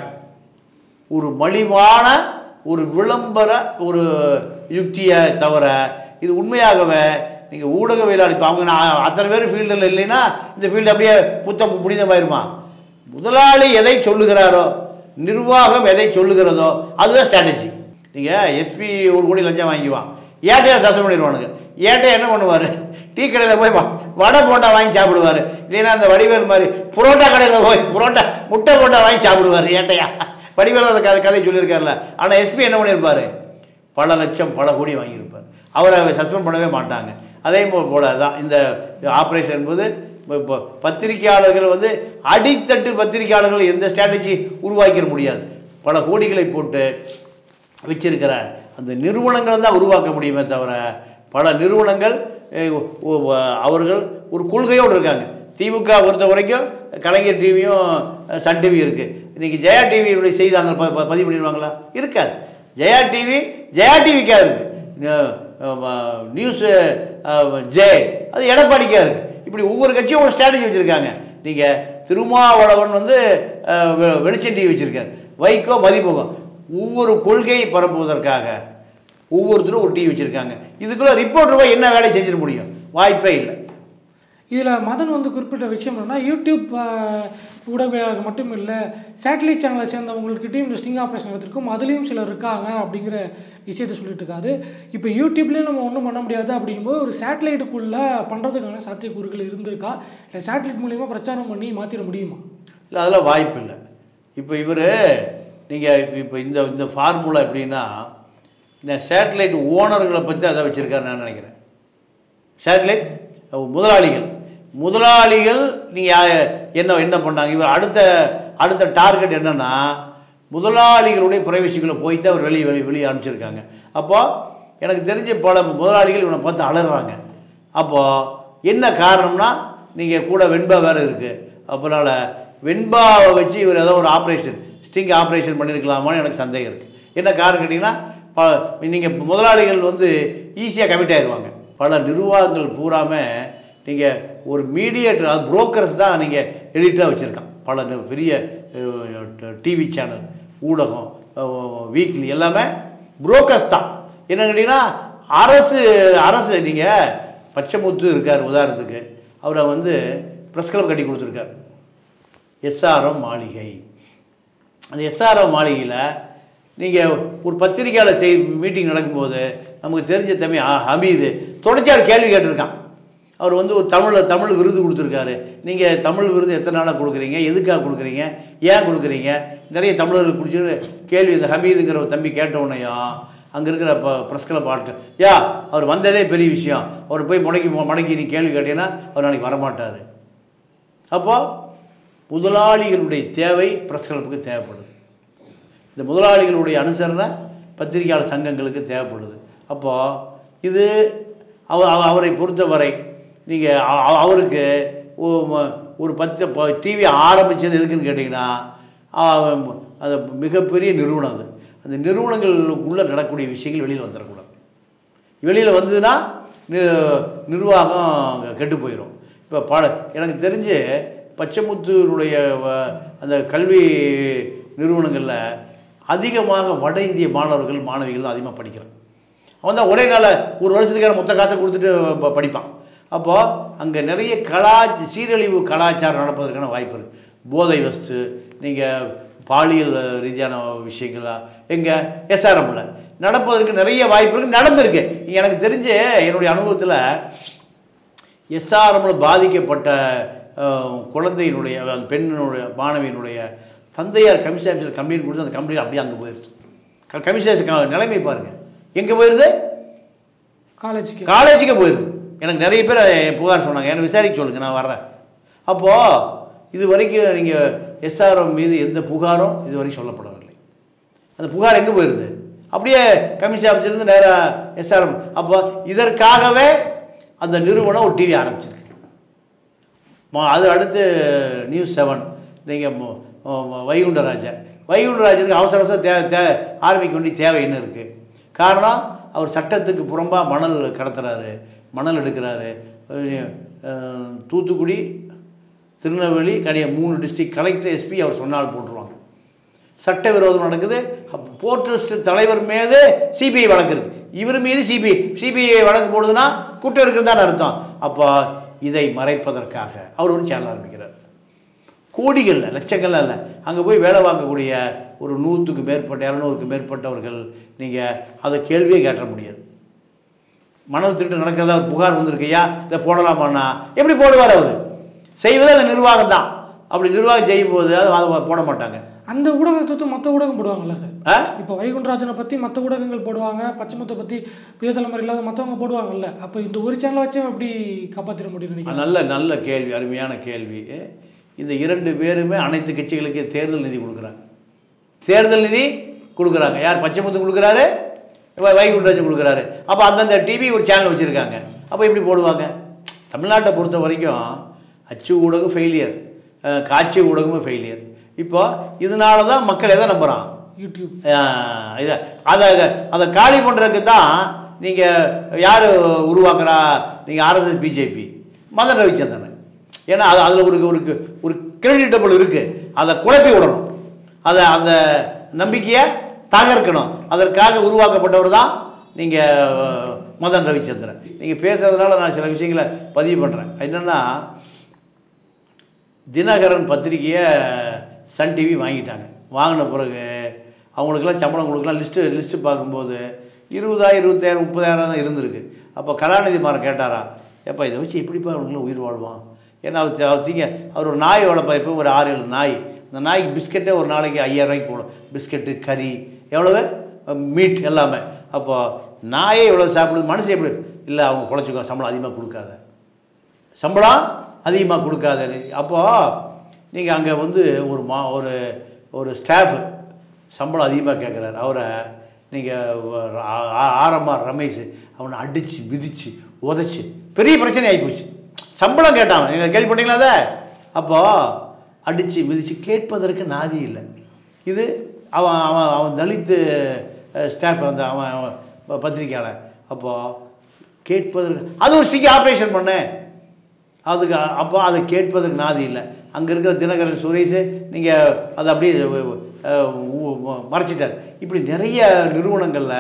ஒரு மலிவான ஒரு விளம்பர ஒரு யுக்தியை தவிர இது உண்மையாகவே நீங்கள் ஊடகவியலாளர் இப்போ அவங்க நான் அத்தனை பேர் ஃபீல்டில் இல்லைன்னா இந்த ஃபீல்டு அப்படியே புத்தம் புனிதமாயிருமா முதலாளி எதை சொல்லுகிறாரோ நிர்வாகம் எதை சொல்லுகிறதோ அதுதான் ஸ்ட்ராட்டஜி நீங்கள் எஸ்பி ஒரு கோடி லஞ்சம் வாங்கிக்குவான் ஏட்டையை சஸ்பெண்ட் பண்ணிடுவானுங்க ஏட்டை என்ன பண்ணுவார் டீ கடையில் போய் வ- வடை போண்டா வாங்கி சாப்பிடுவார் இல்லைன்னா அந்த வடிவேல் மாதிரி புரோட்டா கடையில் போய் புரோட்டா முட்டை போண்டா வாங்கி சாப்பிடுவார் ஏட்டையா வடிவேல் அந்த கதை கதை சொல்லியிருக்காருல்ல ஆனால் எஸ்பி என்ன பண்ணியிருப்பார் பல லட்சம் பல கோடி வாங்கியிருப்பார் அவரை சஸ்பெண்ட் பண்ணவே மாட்டாங்க அதே போ- போல தான் இந்த ஆப்ரேஷன் என்பது இப்போ- இப்போ பத்திரிகையாளர்கள் வந்து அடித்தட்டு பத்திரிகையாளர்கள் எந்த ஸ்ட்ராட்டஜி உருவாக்கிட முடியாது பல கோடிகளை போட்டு வச்சிருக்கிற அந்த நிறுவனங்களை தான் உருவாக்க முடியுமே தவிர பல நிறுவனங்கள் அஹ், ஒ- ஒ- அவர்கள் ஒரு கொள்கையோடு இருக்காங்க திமுக பொறுத்த வரைக்கும் கலைஞர் டிவியும் சன் டிவி இருக்குது இன்றைக்கி ஜெயா டிவியுடைய செய்தி அங்கே ப ப- பதிவு பண்ணிடுவாங்களா இருக்காது ஜெயா டிவி ஜெயா டிவிக்கா இருக்குது நியூஸு ஜே அது எடப்பாடிக்கா இருக்குது இப்படி ஒவ்வொரு கட்சியும் ஒரு ஸ்ட்ராட்டஜி வச்சுருக்காங்க நீங்கள் திருமாவளவன் வந்து அஹ், வெ- வெளிச்சம் டிவி வச்சுருக்காரு வைகோ மதிமுகம் ஒவ்வொரு கொள்கையை பரப்புவதற்காக ஒவ்வொருத்தரும் ஒரு டிவி வச்சுருக்காங்க இதுக்குள்ளே ரிப்போர்ட்டர் போய் என்ன வேலை செஞ்சிட முடியும் வாய்ப்பே இல்லை இதில் மதன் வந்து குறிப்பிட்ட விஷயம் என்னன்னா யூடியூப் ஆஹ், ஊடகவியலாளர்கள் மட்டும் இல்லை சேட்டலைட் சேனலை சேர்ந்தவங்கள்கிட்டையும் இந்த ஸ்டிங் ஆப்ரேஷன் எடுத்திருக்கும் அதுலேயும் சிலர் இருக்காங்க அப்படிங்கிற விஷயத்த சொல்லிட்டு இருக்காரு இப்போ யூடியூப்லேயும் நம்ம ஒன்றும் பண்ண முடியாது அப்படிங்கும்போது ஒரு சேட்டலைட்டுக்குள்ளே பண்ணுறதுக்கான சாத்தியக்கூறுகள் இருந்திருக்கா இல்லை சேட்டலைட் மூலியமாக பிரச்சாரம் பண்ணி மாற்றிட முடியுமா இல்லை அதெல்லாம் வாய்ப்பு இல்லை இப்போ இவர் நீங்கள் இப்போ இந்த இந்த ஃபார்முலா எப்படின்னா இந்த சேட்டலைட் ஓனர்களை பற்றி அதை வச்சுருக்காரு நான் நினைக்கிறேன் சேட்டலைட் முதலாளிகள் முதலாளிகள் நீங்கள் என்ன என்ன பண்ணாங்க இவர் அடுத்த அடுத்த டார்கெட் என்னன்னா முதலாளிகளுடைய பிரைவசிக்குள்ளே போயிட்டு அவர் வெளியே வெளியே வெளியே அனுப்பிச்சிருக்காங்க அப்போது எனக்கு தெரிஞ்ச பல முதலாளிகள் இவனை பார்த்து அலறாங்க அப்போது என்ன காரணம்னா நீங்கள் கூட வெண்பா வேறு இருக்குது அப்போனால வெண்பாவை வச்சு இவர் ஏதோ ஒரு ஆப்ரேஷன் ஸ்டிங் ஆப்ரேஷன் பண்ணியிருக்கலாமான்னு எனக்கு சந்தேகம் இருக்குது என்ன காரணம் கேட்டிங்கன்னா ப நீங்கள் முதலாளிகள் வந்து ஈஸியாக கமிட் ஆயிடுவாங்க பல நிர்வாகங்கள் பூராமல் நீங்கள் ஒரு மீடியேட்டர் அது புரோக்கர்ஸ் தான் நீங்கள் எடிட்டாக வச்சுருக்கான் பல நி- பெரிய டிவி சேனல் ஊடகம் வீக்லி எல்லாமே புரோக்கர்ஸ் தான் என்ன கேட்டிங்கன்னா அரசு அரசு நீங்கள் பச்சைமுத்து இருக்கார் உதாரணத்துக்கு அவரை வந்து ப்ரெஸ் கிளப் கட்டி கொடுத்துருக்கார் எஸ்ஆர்எம் மாளிகை அந்த எஸ்ஆர்எம் மாளிகையில் நீங்கள் ஒரு பத்திரிக்கையாளர் செய் மீட்டிங் நடக்கும்போது நமக்கு தெரிஞ்ச தம்பி அ- ஹமீது தொடர்ச்சியார் கேள்வி கேட்டிருக்கான் அவர் வந்து ஒரு தமிழில் தமிழ் விருது கொடுத்துருக்காரு நீங்கள் தமிழ் விருது எத்தனை நாளாக கொடுக்குறீங்க எதுக்காக கொடுக்குறீங்க ஏன் கொடுக்குறீங்க நிறைய தமிழர்கள் குடிச்சிட்டு கேள்வி இந்த ஹமீதுங்கிற ஒரு தம்பி கேட்ட உடனேயும் அங்கே இருக்கிற இப்போ ப்ரெஸ் கிளப் ஆட்கள் யா அவர் வந்ததே பெரிய விஷயம் அவர் போய் முடக்கி முடக்கி நீ கேள்வி கேட்டீங்கன்னா அவர் நாளைக்கு வரமாட்டார் அப்போது முதலாளிகளுடைய தேவை ப்ரெஸ் கிளப்புக்கு தேவைப்படுது இந்த முதலாளிகளுடைய அனுசரணை பத்திரிகையாளர் சங்கங்களுக்கு தேவைப்படுது அப்போது இது அவ அவ- அவரை பொறுத்தவரை நீங்கள் அவருக்கு ஒ- ம- ஒரு பத்து டிவி ஆரம்பித்தது எதுக்குன்னு கேட்டிங்கன்னா ஆ, அது மிகப்பெரிய நிறுவனம் அது அந்த நிறுவனங்களுக்குள்ளே நடக்கக்கூடிய விஷயங்கள் வெளியில் வந்துடக்கூடாது வெளியில் வந்ததுன்னா நி- நிர்வாகம் கெட்டு போயிடும் இப்போ பல எனக்கு தெரிஞ்சு பச்சைமுத்துனுடைய வ- அந்த கல்வி நிறுவனங்களில் அதிகமாக வட இந்திய மாணவர்கள் மாணவிகள் தான் அதிகமாக படிக்கிறான் அவன் தான் ஒரே நாளில் ஒரு வருஷத்துக்கான மொத்த காசை கொடுத்துட்டு ப- படிப்பான் அப்போது அங்கே நிறைய கலா சீரழிவு கலாச்சாரம் நடப்பதற்கான வாய்ப்பு இருக்குது போதை வஸ்து நீங்கள் பாலியல் ரீதியான விஷயங்களா எங்கே எஸ்ஆர்எம்ல நடப்பதற்கு நிறைய வாய்ப்பு இருக்குது நடந்திருக்கு எனக்கு தெரிஞ்சு என்னுடைய அனுபவத்தில் எஸ்ஆர்எம்ல பாதிக்கப்பட்ட அஹ், குழந்தையினுடைய அந்த பெண்ணினுடைய மாணவியினுடைய தந்தையார் கமிஷன் ஆஃபீஸில் கம்ப்ளைண்ட் கொடுத்து அந்த கம்ப்ளைண்ட் அப்படியே அங்கே போயிடுது க- கமிஷன் ஆஃபீஸ் நிலைமை பாருங்கள் எங்கே போயிடுது காலேஜுக்கு காலேஜுக்கு போயிடுது எனக்கு நிறைய பேர் புகார் சொன்னாங்க என்னை விசாரிக்க சொல்லுங்க நான் வர்றேன் அப்போது இது வரைக்கும் நீங்கள் எஸ்ஆர்எம் மீது எந்த புகாரும் இது வரைக்கும் சொல்லப்படவில்லை அந்த புகார் எங்கே போயிடுது அப்படியே கமிஷன் ஆஃபீஸிலேருந்து நேராக எஸ்ஆர்எம் அப்போ இதற்காகவே அந்த நிறுவனம் ஒரு டிவி ஆரம்பிச்சிருக்கு ம- அது அடுத்து நியூஸ் செவன் நீங்கள் வைகுண்டராஜன் வைகுண்டராஜனுக்கு அவசர அவசரம் தே தே ஆரம்பிக்க வேண்டிய தேவை என்ன இருக்குது காரணம் அவர் சட்டத்துக்கு புறம்பாக மணல் கடத்துறாரு மணல் எடுக்கிறாரு அஹ், அஹ், தூத்துக்குடி திருநெல்வேலி கனியா மூணு டிஸ்ட்ரிக்ட் கலெக்டர் எஸ்பி அவர் சொன்னால் போட்டுருவாங்க சட்டவிரோதம் நடக்குது போர்ட் ட்ரஸ்ட் தலைவர் மீது சிபிஐ வழக்கு இருக்கு இவர் மீது சிபிஐ சிபிஐ வழக்கு போடுதுன்னா குற்றம் இருக்குன்னு தான் அர்த்தம் அப்போ இதை மறைப்பதற்காக அவர் ஒரு சேனல் ஆரம்பிக்கிறார் கோடிகள்ல லட்சங்கள்ல இல்லை அங்கே போய் வேலை பார்க்கக்கூடிய ஒரு நூற்றுக்கு மேற்பட்ட இரநூறுக்கு மேற்பட்டவர்கள் நீங்கள் அதை கேள்வியே கேட்ட முடியாது மணல் திருட்டு நடக்கிறதா ஒரு புகார் வந்திருக்கையா இதை போடலாமான்னா எப்படி போடுவார் அவர் செய்வதே அந்த நிர்வாகம் தான் அப்படி நிர்வாகம் செய்யும் போது அது அதை போட மாட்டாங்க அந்த ஊடகத்தை தவிர்த்து மற்ற ஊடகம் போடுவாங்கல்ல சார் ஆ இப்போ வைகுண்டராஜனை பற்றி மற்ற ஊடகங்கள் போடுவாங்க பச்சைமுத்தை பற்றி புதிய தலைமுறை இல்லாத மற்றவங்க போடுவாங்கல்ல அப்போ இந்த ஒரு சேனலை வச்சு எப்படி காப்பாற்றிட முடியும்னு நினைக்கிறேன் நல்ல நல்ல கேள்வி அருமையான கேள்வி இந்த இரண்டு பேருமே அனைத்து கட்சிகளுக்கு தேர்தல் நிதி கொடுக்குறாங்க தேர்தல் நிதி கொடுக்குறாங்க யார் பச்சைமுத்து கொடுக்குறாரு வை- வைகுண்டராஜன் கொடுக்குறாரு அப்போ அந்தந்த டிவி ஒரு சேனல் வச்சுருக்காங்க அப்போ எப்படி போடுவாங்க தமிழ்நாட்டை பொறுத்த வரைக்கும் அச்சு ஊடகம் ஃபெயிலியர் காட்சி ஊடகமும் ஃபெயிலியர் இப்போ இதனால தான் மக்கள் எதை நம்புகிறான் யூடியூப் ஆஹ் இதை அதை அதை காலி பண்ணுறதுக்கு தான் நீங்கள் யார் உருவாக்குறா நீங்கள் ஆர்எஸ்எஸ் பிஜேபி மதன் ரவிச்சந்திரன் ஏன்னா அது அதில் ஒரு ஒரு ஒரு கிரெடிட்டபிள் இருக்குது அதை குழப்பி விடணும் அதை அந்த நம்பிக்கையை தகர்க்கணும் அதற்காக உருவாக்கப்பட்டவர் தான் நீங்கள் மதன் ரவிச்சந்திரன் நீங்கள் பேசுறதுனால நான் சில விஷயங்களை பதிவு பண்ணுறேன் என்னென்னா தினகரன் பத்திரிக்கையை சன் டிவி வாங்கிட்டாங்க வாங்கின பிறகு அவங்களுக்கெல்லாம் சம்பளம் கொடுக்கலாம் லிஸ்ட்டு லிஸ்ட்டு பார்க்கும்போது இருபதாயிரம் இருபத்தாயிரம் முப்பதாயிரம் தான் இருந்திருக்கு அப்போ கலாநிதி மாறன் கேட்டாரா ஏப்பா இதை வச்சு எப்படிப்பா அவங்களுக்குலாம் உயிர் வாழ்வான் ஏன்னா அவர் தி- அவர் திங்க அவர் ஒரு நாய் வளர்ப்பா இப்போ ஒரு ஆறு ஏழு நாய் அந்த நாய்க்கு பிஸ்கெட்டே ஒரு நாளைக்கு ஐயாயிரம் ரூபாய்க்கு போடும் பிஸ்கெட்டு கறி எவ்வளவு மீட் எல்லாமே அப்போ நாயே எவ்வளோ சாப்பிடுது மனுஷன் எப்படி இல்லை அவங்க குழச்சிக்கோ சம்பளம் அதிகமாக கொடுக்காத சம்பளம் அதிகமாக கொடுக்காத அப்போது நீங்கள் அங்கே வந்து ஒரு மா ஒரு ஒரு ஸ்டாஃபு சம்பளம் அதிகமாக கேட்குறாரு அவரை நீங்கள் ஆரம்பம் ரமேஷ் அவனை அடித்து மிதித்து உதைச்சி பெரிய பிரச்சனை ஆகிப்போச்சு சம்பளம் கேட்டான் நீங்கள் கேள்விப்பட்டீங்களா அதை அப்போது அடித்து மிதித்து கேட்பதற்கு நாதி இல்லை இது அவன் அவன் அவன் தலித்து ஸ்டாஃப் அந்த அவன் அவன் ப- பத்திரிக்கையாளர் அப்போது கேட்பதற்கு அது ஒரு ஸ்டிக் ஆப்ரேஷன் பண்ணேன் அதுக்கு அ- அப்போ அதை கேட்பதற்கு நாதி இல்லை அங்கே இருக்கிற தினகரன் சுரேஷ் நீங்கள் அதை அப்படியே அஹ், ஊ- ம- மறைச்சிட்டார் இப்படி நிறைய நிறுவனங்களில்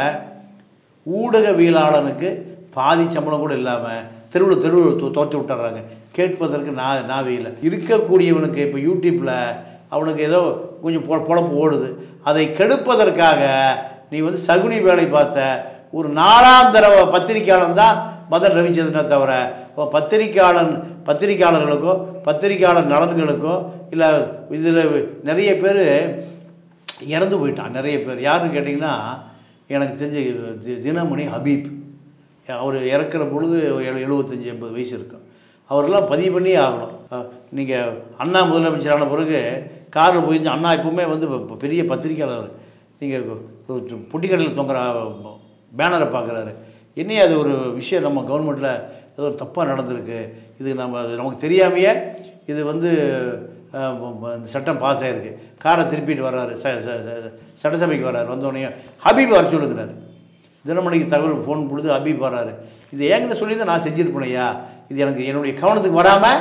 ஊடகவியலாளனுக்கு பாதி சம்பளம் கூட இல்லாமல் தெருவில் தெருவில் தோ தோற்றி விட்டுறாங்க கேட்பதற்கு நா நாவே இல்லை இருக்கக்கூடியவனுக்கு இப்போ யூடியூப்பில் அவனுக்கு ஏதோ கொஞ்சம் பொ பொழப்பு ஓடுது அதை கெடுப்பதற்காக நீ வந்து சகுனி வேலை பார்த்த ஒரு நாலாம் தடவை பத்திரிக்கையாளன் தான் மதன் ரவிச்சந்திரனை தவிர அவன் பத்திரிக்கையாளன் பத்திரிக்கையாளர்களுக்கோ பத்திரிக்கையாளர் நலன்களுக்கோ இல்லை இதில் நிறைய பேர் இறந்து போயிட்டான் நிறைய பேர் யாருன்னு கேட்டிங்கன்னா எனக்கு தெரிஞ்ச தி- தினமணி ஹபீப் அவர் இறக்குற பொழுது எழு எழுபத்தஞ்சி எண்பது வயசு இருக்கும் அவரெல்லாம் பதிவு பண்ணியே ஆகணும் நீங்கள் அண்ணா முதலமைச்சரான பிறகு காரில் போய் அண்ணா எப்பவுமே வந்து இப்ப பெரிய பத்திரிக்கையாளர் நீங்கள் பொட்டிக்கடையில் தொங்குற பேனரை பார்க்குறாரு என்னையே அது ஒரு விஷயம் நம்ம கவர்மெண்ட்டில் ஏதோ தப்பாக நடந்திருக்கு இது நம்ம அது நமக்கு தெரியாமையே இது வந்து அஹ், ம- ம- இந்த சட்டம் பாஸ் ஆகிருக்கு காரை திருப்பிட்டு வர்றாரு ச ச- ச- சட்டசபைக்கு வர்றாரு வந்தோடனே ஹபீப் வர சொல்லுங்கிறாரு தினமணிக்கு தகவல் ஃபோன் கொடுத்து ஹபீப் வர்றாரு இது என்கிட்ட சொல்லி தான் நான் செஞ்சுருப்பேன் ஐயா இது எனக்கு என்னுடைய கவனத்துக்கு வராமல்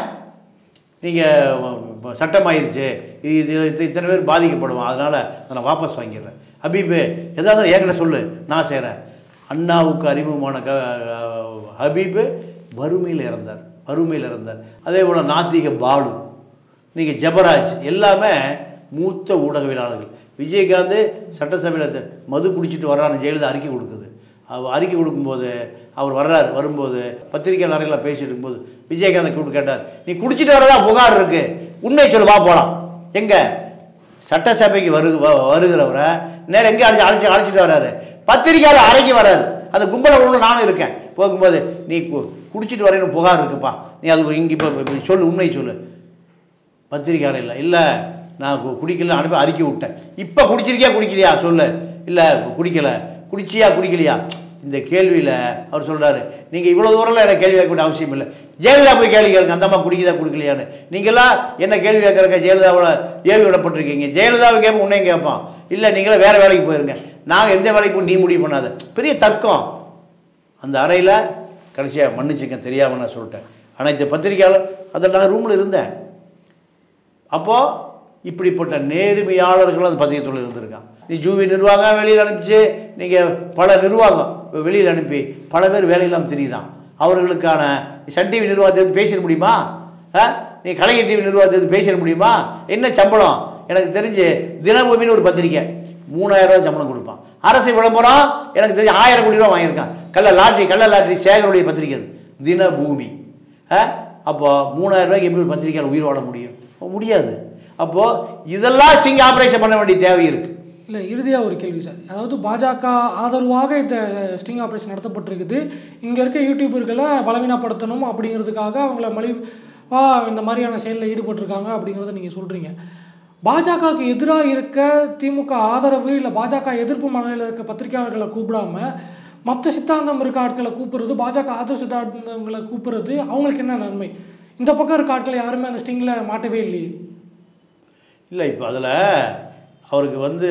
நீங்கள் சட்டமாயிருச்சு இது இது இத்தனை பேர் பாதிக்கப்படுவோம் அதனால் அதை நான் வாபஸ் வாங்கிடுறேன் ஹபீபு எதாவது என்கிட்ட சொல்லு நான் செய்கிறேன் அண்ணாவுக்கு அறிமுகமான க ஹபீபு வறுமையில் இறந்தார் வறுமையில் இறந்தார் அதே போல் நாத்திக பாலு நீங்கள் ஜெபராஜ் எல்லாமே மூத்த ஊடகவியலாளர்கள் விஜயகாந்த் சட்டசபையில் த- மது குடிச்சிட்டு வர்றான்னு ஜெயலலிதா அறிக்கை கொடுக்குது அவர் அறிக்கை கொடுக்கும்போது அவர் வர்றாரு வரும்போது பத்திரிகையாளர்கள் பேசிட்டு இருக்கும்போது விஜயகாந்தை கூப்பிட்டு கேட்டார் நீ குடிச்சிட்டு வரதா புகார் இருக்கு உண்மையை சொல்லு வா போகலாம் எங்கே சட்டசபைக்கு வரு வ- வருகிறவரை நேரம் எங்கே அடிச்சு அழைச்சி அழைச்சிட்டு வர்றாரு பத்திரிக்கையாளர் அறைக்கு வராது அந்த கும்பலை ஒன்று நானும் இருக்கேன் போகும்போது நீ கு- குடிச்சிட்டு வரேன்னு புகார் இருக்குப்பா நீ அது இங்கே இப்போ சொல்லு உண்மையை சொல்லு பத்திரிக்கையாளர் இல்லை இல்லை நான் கு- குடிக்கல அனுப்பி அறிக்கை விட்டேன் இப்போ குடிச்சிருக்கியா குடிக்கலையா சொல்லு இல்லை குடிக்கல குடிச்சியா குடிக்கலையா இந்த கேள்வியில் அவர் சொல்றாரு நீங்கள் இவ்வளோ தூரம்லாம் எனக்கு கேள்வி கேட்க வேண்டிய அவசியம் இல்லை ஜெயலலிதா போய் கேள்வி கேளுங்க அந்த அம்மா குடிக்குதா குடிக்கலையான்னு நீங்களாம் என்ன கேள்வி கேட்குறக்க ஜெயலலிதாவோட ஏவி விடப்பட்டிருக்கீங்க ஜெயலலிதாவை கேட்ப உன்னையும் கேட்பான் இல்லை நீங்களே வேறு வேலைக்கு போயிருங்க நாங்கள் எந்த வேலைக்கு போய் நீ முடிவு பண்ணாத பெரிய தர்க்கம் அந்த அறையில் கடைசியாக மன்னிச்சுங்க தெரியாமல் நான் சொல்லிட்டேன் அனைத்து பத்திரிக்கையாளர் அதில் நான் ரூமில் இருந்தேன் அப்போது இப்படிப்பட்ட நேர்மையாளர்களும் அந்த பத்திரிகை துறையில் இருந்திருக்கான் நீ ஜூவி நிர்வாகம் வெளியில் அனுப்பிச்சு நீங்கள் பல நிர்வாகம் வெளியில் அனுப்பி பல பேர் வேலையெல்லாம் தெரியுதான் அவர்களுக்கான சன் டிவி நிர்வாகத்தை எடுத்து பேசிட முடியுமா ஆ நீ கலைஞர் டிவி நிர்வாகத்தை எடுத்து பேசிட முடியுமா என்ன சம்பளம் எனக்கு தெரிஞ்சு தினபூமின்னு ஒரு பத்திரிக்கை மூணாயிரம் ரூபாய் சம்பளம் கொடுப்பான் அரசு விளம்பரம் எனக்கு தெரிஞ்சு ஆயிரம் கோடி ரூபா வாங்கியிருக்கான் கள்ள லாட்ரி கள்ள லாட்ரி சேகருடைய பத்திரிக்கை அது தினபூமி ஆ அப்போ மூணாயிரம் ரூபாய்க்கு எப்படி ஒரு பத்திரிக்கையாளர் உயிர் வாழ முடியும் முடியாது அப்போது இதெல்லாம் ஸ்டிங் ஆப்ரேஷன் பண்ண வேண்டிய தேவை இருக்குது இல்லை இறுதியாக ஒரு கேள்வி சார் அதாவது பாஜக ஆதரவாக இந்த ஸ்டிங் ஆப்ரேஷன் நடத்தப்பட்டிருக்குது இங்கே இருக்க யூடியூபர்களை பலவீனப்படுத்தணும் அப்படிங்கிறதுக்காக அவங்கள மலிவா இந்த மாதிரியான செயலில் ஈடுபட்டிருக்காங்க அப்படிங்கிறத நீங்கள் சொல்கிறீங்க பாஜகவுக்கு எதிராக இருக்க திமுக ஆதரவு இல்லை பாஜக எதிர்ப்பு மனநிலையில் இருக்க பத்திரிகையாளர்களை கூப்பிடாம மற்ற சித்தாந்தம் இருக்க ஆட்களை கூப்பிடுறது பாஜக ஆதரவு சித்தாந்தங்களை கூப்பிடுறது அவங்களுக்கு என்ன நன்மை இந்த பக்கம் இருக்க ஆட்கள் யாருமே அந்த ஸ்டிங்கில் மாட்டவே இல்லையே இல்லை இப்போ அதில் அவருக்கு வந்து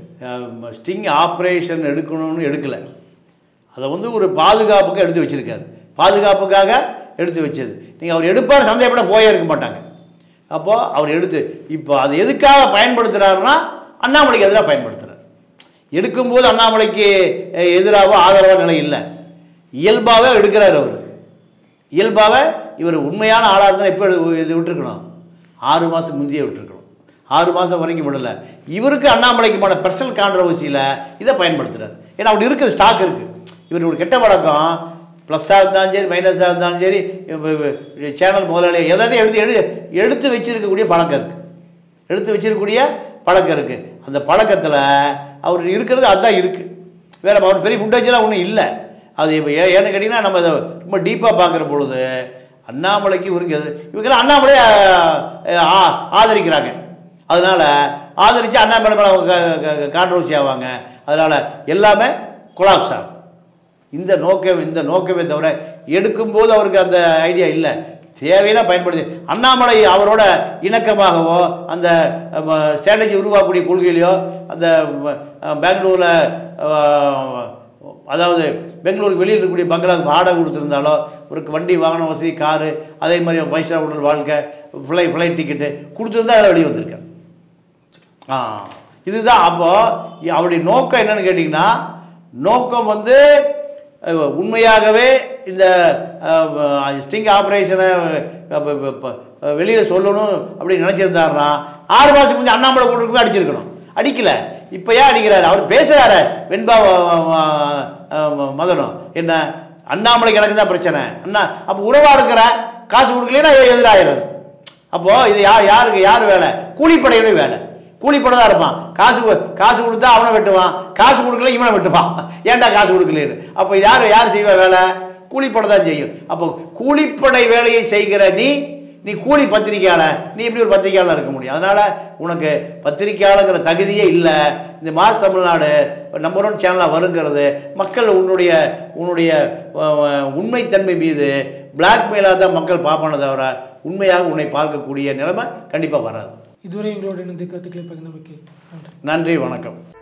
ஸ்டிங் ஆப்ரேஷன் எடுக்கணும்னு எடுக்கலை அதை வந்து ஒரு பாதுகாப்புக்கு எடுத்து வச்சிருக்காரு பாதுகாப்புக்காக எடுத்து வச்சது நீங்கள் அவர் எடுப்பார் சந்தேகப்பட போயே இருக்க மாட்டாங்க அப்போது அவர் எடுத்து இப்போ அது எதுக்காக பயன்படுத்துகிறாருன்னா அண்ணாமலைக்கு எதிராக பயன்படுத்துகிறார் எடுக்கும்போது அண்ணாமலைக்கு அஹ், எதிராகவோ ஆதரவோ நிலை இல்லை இயல்பாகவே எடுக்கிறார் அவர் இயல்பாகவே இவர் உண்மையான ஆளாக இருந்தால் எப்போ இது விட்டுருக்கணும் ஆறு மாதம் முந்தைய விட்டுருக்கணும் ஆறு மாதம் வரைக்கும் விடலை இவருக்கு அண்ணாமலைக்குமான பர்சனல் கான்ட்ரவர்சியில் இதை பயன்படுத்துகிறார் ஏன்னா அப்படி இருக்குது ஸ்டாக் இருக்குது இவர் ஒரு கெட்ட பழக்கம் ப்ளஸ்ஸாக இருந்தாலும் சரி மைனஸாக இருந்தாலும் சரி சேனல் முதலாளி எதாவது எடுத்து எடு எடுத்து வச்சிருக்கக்கூடிய பழக்கம் இருக்குது எடுத்து வச்சிருக்கக்கூடிய பழக்கம் இருக்குது அந்த பழக்கத்தில் அவர் இருக்கிறது அதுதான் இருக்குது வேற அவர் பெரிய ஃபுட்டேஜெலாம் ஒன்றும் இல்லை அது இப்போ ஏ ஏன்னு கேட்டிங்கன்னா நம்ம அதை ரொம்ப டீப்பாக பார்க்குற பொழுது அண்ணாமலைக்கு இவருக்கு எதிர் இவங்கெல்லாம் அண்ணாமலையை ஆ- ஆ- ஆதரிக்கிறாங்க அதனால் ஆதரித்து அண்ணாமலை மேலே கான்ட்ரவர்சி ஆவாங்க அதனால் எல்லாமே கொலாப்ஸ் ஆகும் இந்த நோக்கம் இந்த நோக்கமே தவிர எடுக்கும்போது அவருக்கு அந்த ஐடியா இல்லை தேவையான பயன்படுத்தி அண்ணாமலை அவரோட இணக்கமாகவோ அந்த ஸ்ட்ராட்டஜி உருவாக்கக்கூடிய கொள்கையிலையோ அந்த பெங்களூரில் அதாவது பெங்களூருக்கு வெளியில் இருக்கக்கூடிய பங்களாவுக்கு வாடகை கொடுத்துருந்தாலோ ஒரு வண்டி வாகன வசதி காரு அதே மாதிரி பைசா உடல் வாழ்க்கை ஃப்ளை ஃப்ளைட் டிக்கெட்டு கொடுத்துருந்தா அதில் வெளியே வந்திருக்கேன் ஆ இதுதான் அப்போது அவருடைய நோக்கம் என்னன்னு கேட்டிங்கன்னா நோக்கம் வந்து அஹ், உண்மையாகவே இந்த ஸ்டிங் ஆப்ரேஷனை வெளியில் சொல்லணும் அப்படின்னு நினச்சிருந்தாருன்னா ஆறு மாதம் கொஞ்சம் அண்ணாமலை கூட்டுக்கு போய் அடிச்சிருக்கணும் அடிக்கல இப்போ ஏன் அடிக்கிறாரு அவர் பேசுகிறாரு வெண்பா வ- வ- அஹ், மதனம் என்ன அண்ணாமலைக்கு எனக்கு தான் பிரச்சனை அண்ணா அப்போ உறவாக இருக்கிற காசு கொடுக்கலன்னா எதிராகிறது அப்போது இது யார் யாருக்கு யார் வேலை கூலிப்படையுடைய வேலை கூலிப்படை தான் இருப்பான் காசு கொ- காசு கொடுத்தா அவனை வெட்டுவான் காசு கொடுக்கல இவனை வெட்டுவான் ஏன்டா காசு கொடுக்கலன்னு அப்போ யார் யார் செய்வா வேலை கூலிப்படை தான் செய்யும் அப்போ கூலிப்படை வேலையை செய்கிற நீ நீ கூலி பத்திரிக்கையாளர் நீ எப்படி ஒரு பத்திரிக்கையாளர் இருக்க முடியும் அதனால் உனக்கு பத்திரிக்கையாளங்கிற தகுதியே இல்லை இந்த மாஸ் தமிழ்நாடு நம்பர் ஒன் சேனலாக வருங்கிறது மக்கள் உன்னுடைய உன்னுடைய அஹ், அஹ், உண்மைத்தன்மை மீது பிளாக்மெயிலாக தான் மக்கள் பார்ப்பானே தவிர உண்மையாக உன்னை பார்க்கக்கூடிய நிலைமை கண்டிப்பாக வராது இதுவரை எங்களோட இணைந்து கருத்துக்களை பகிர்ந்தமைக்கு நன்றி நன்றி வணக்கம்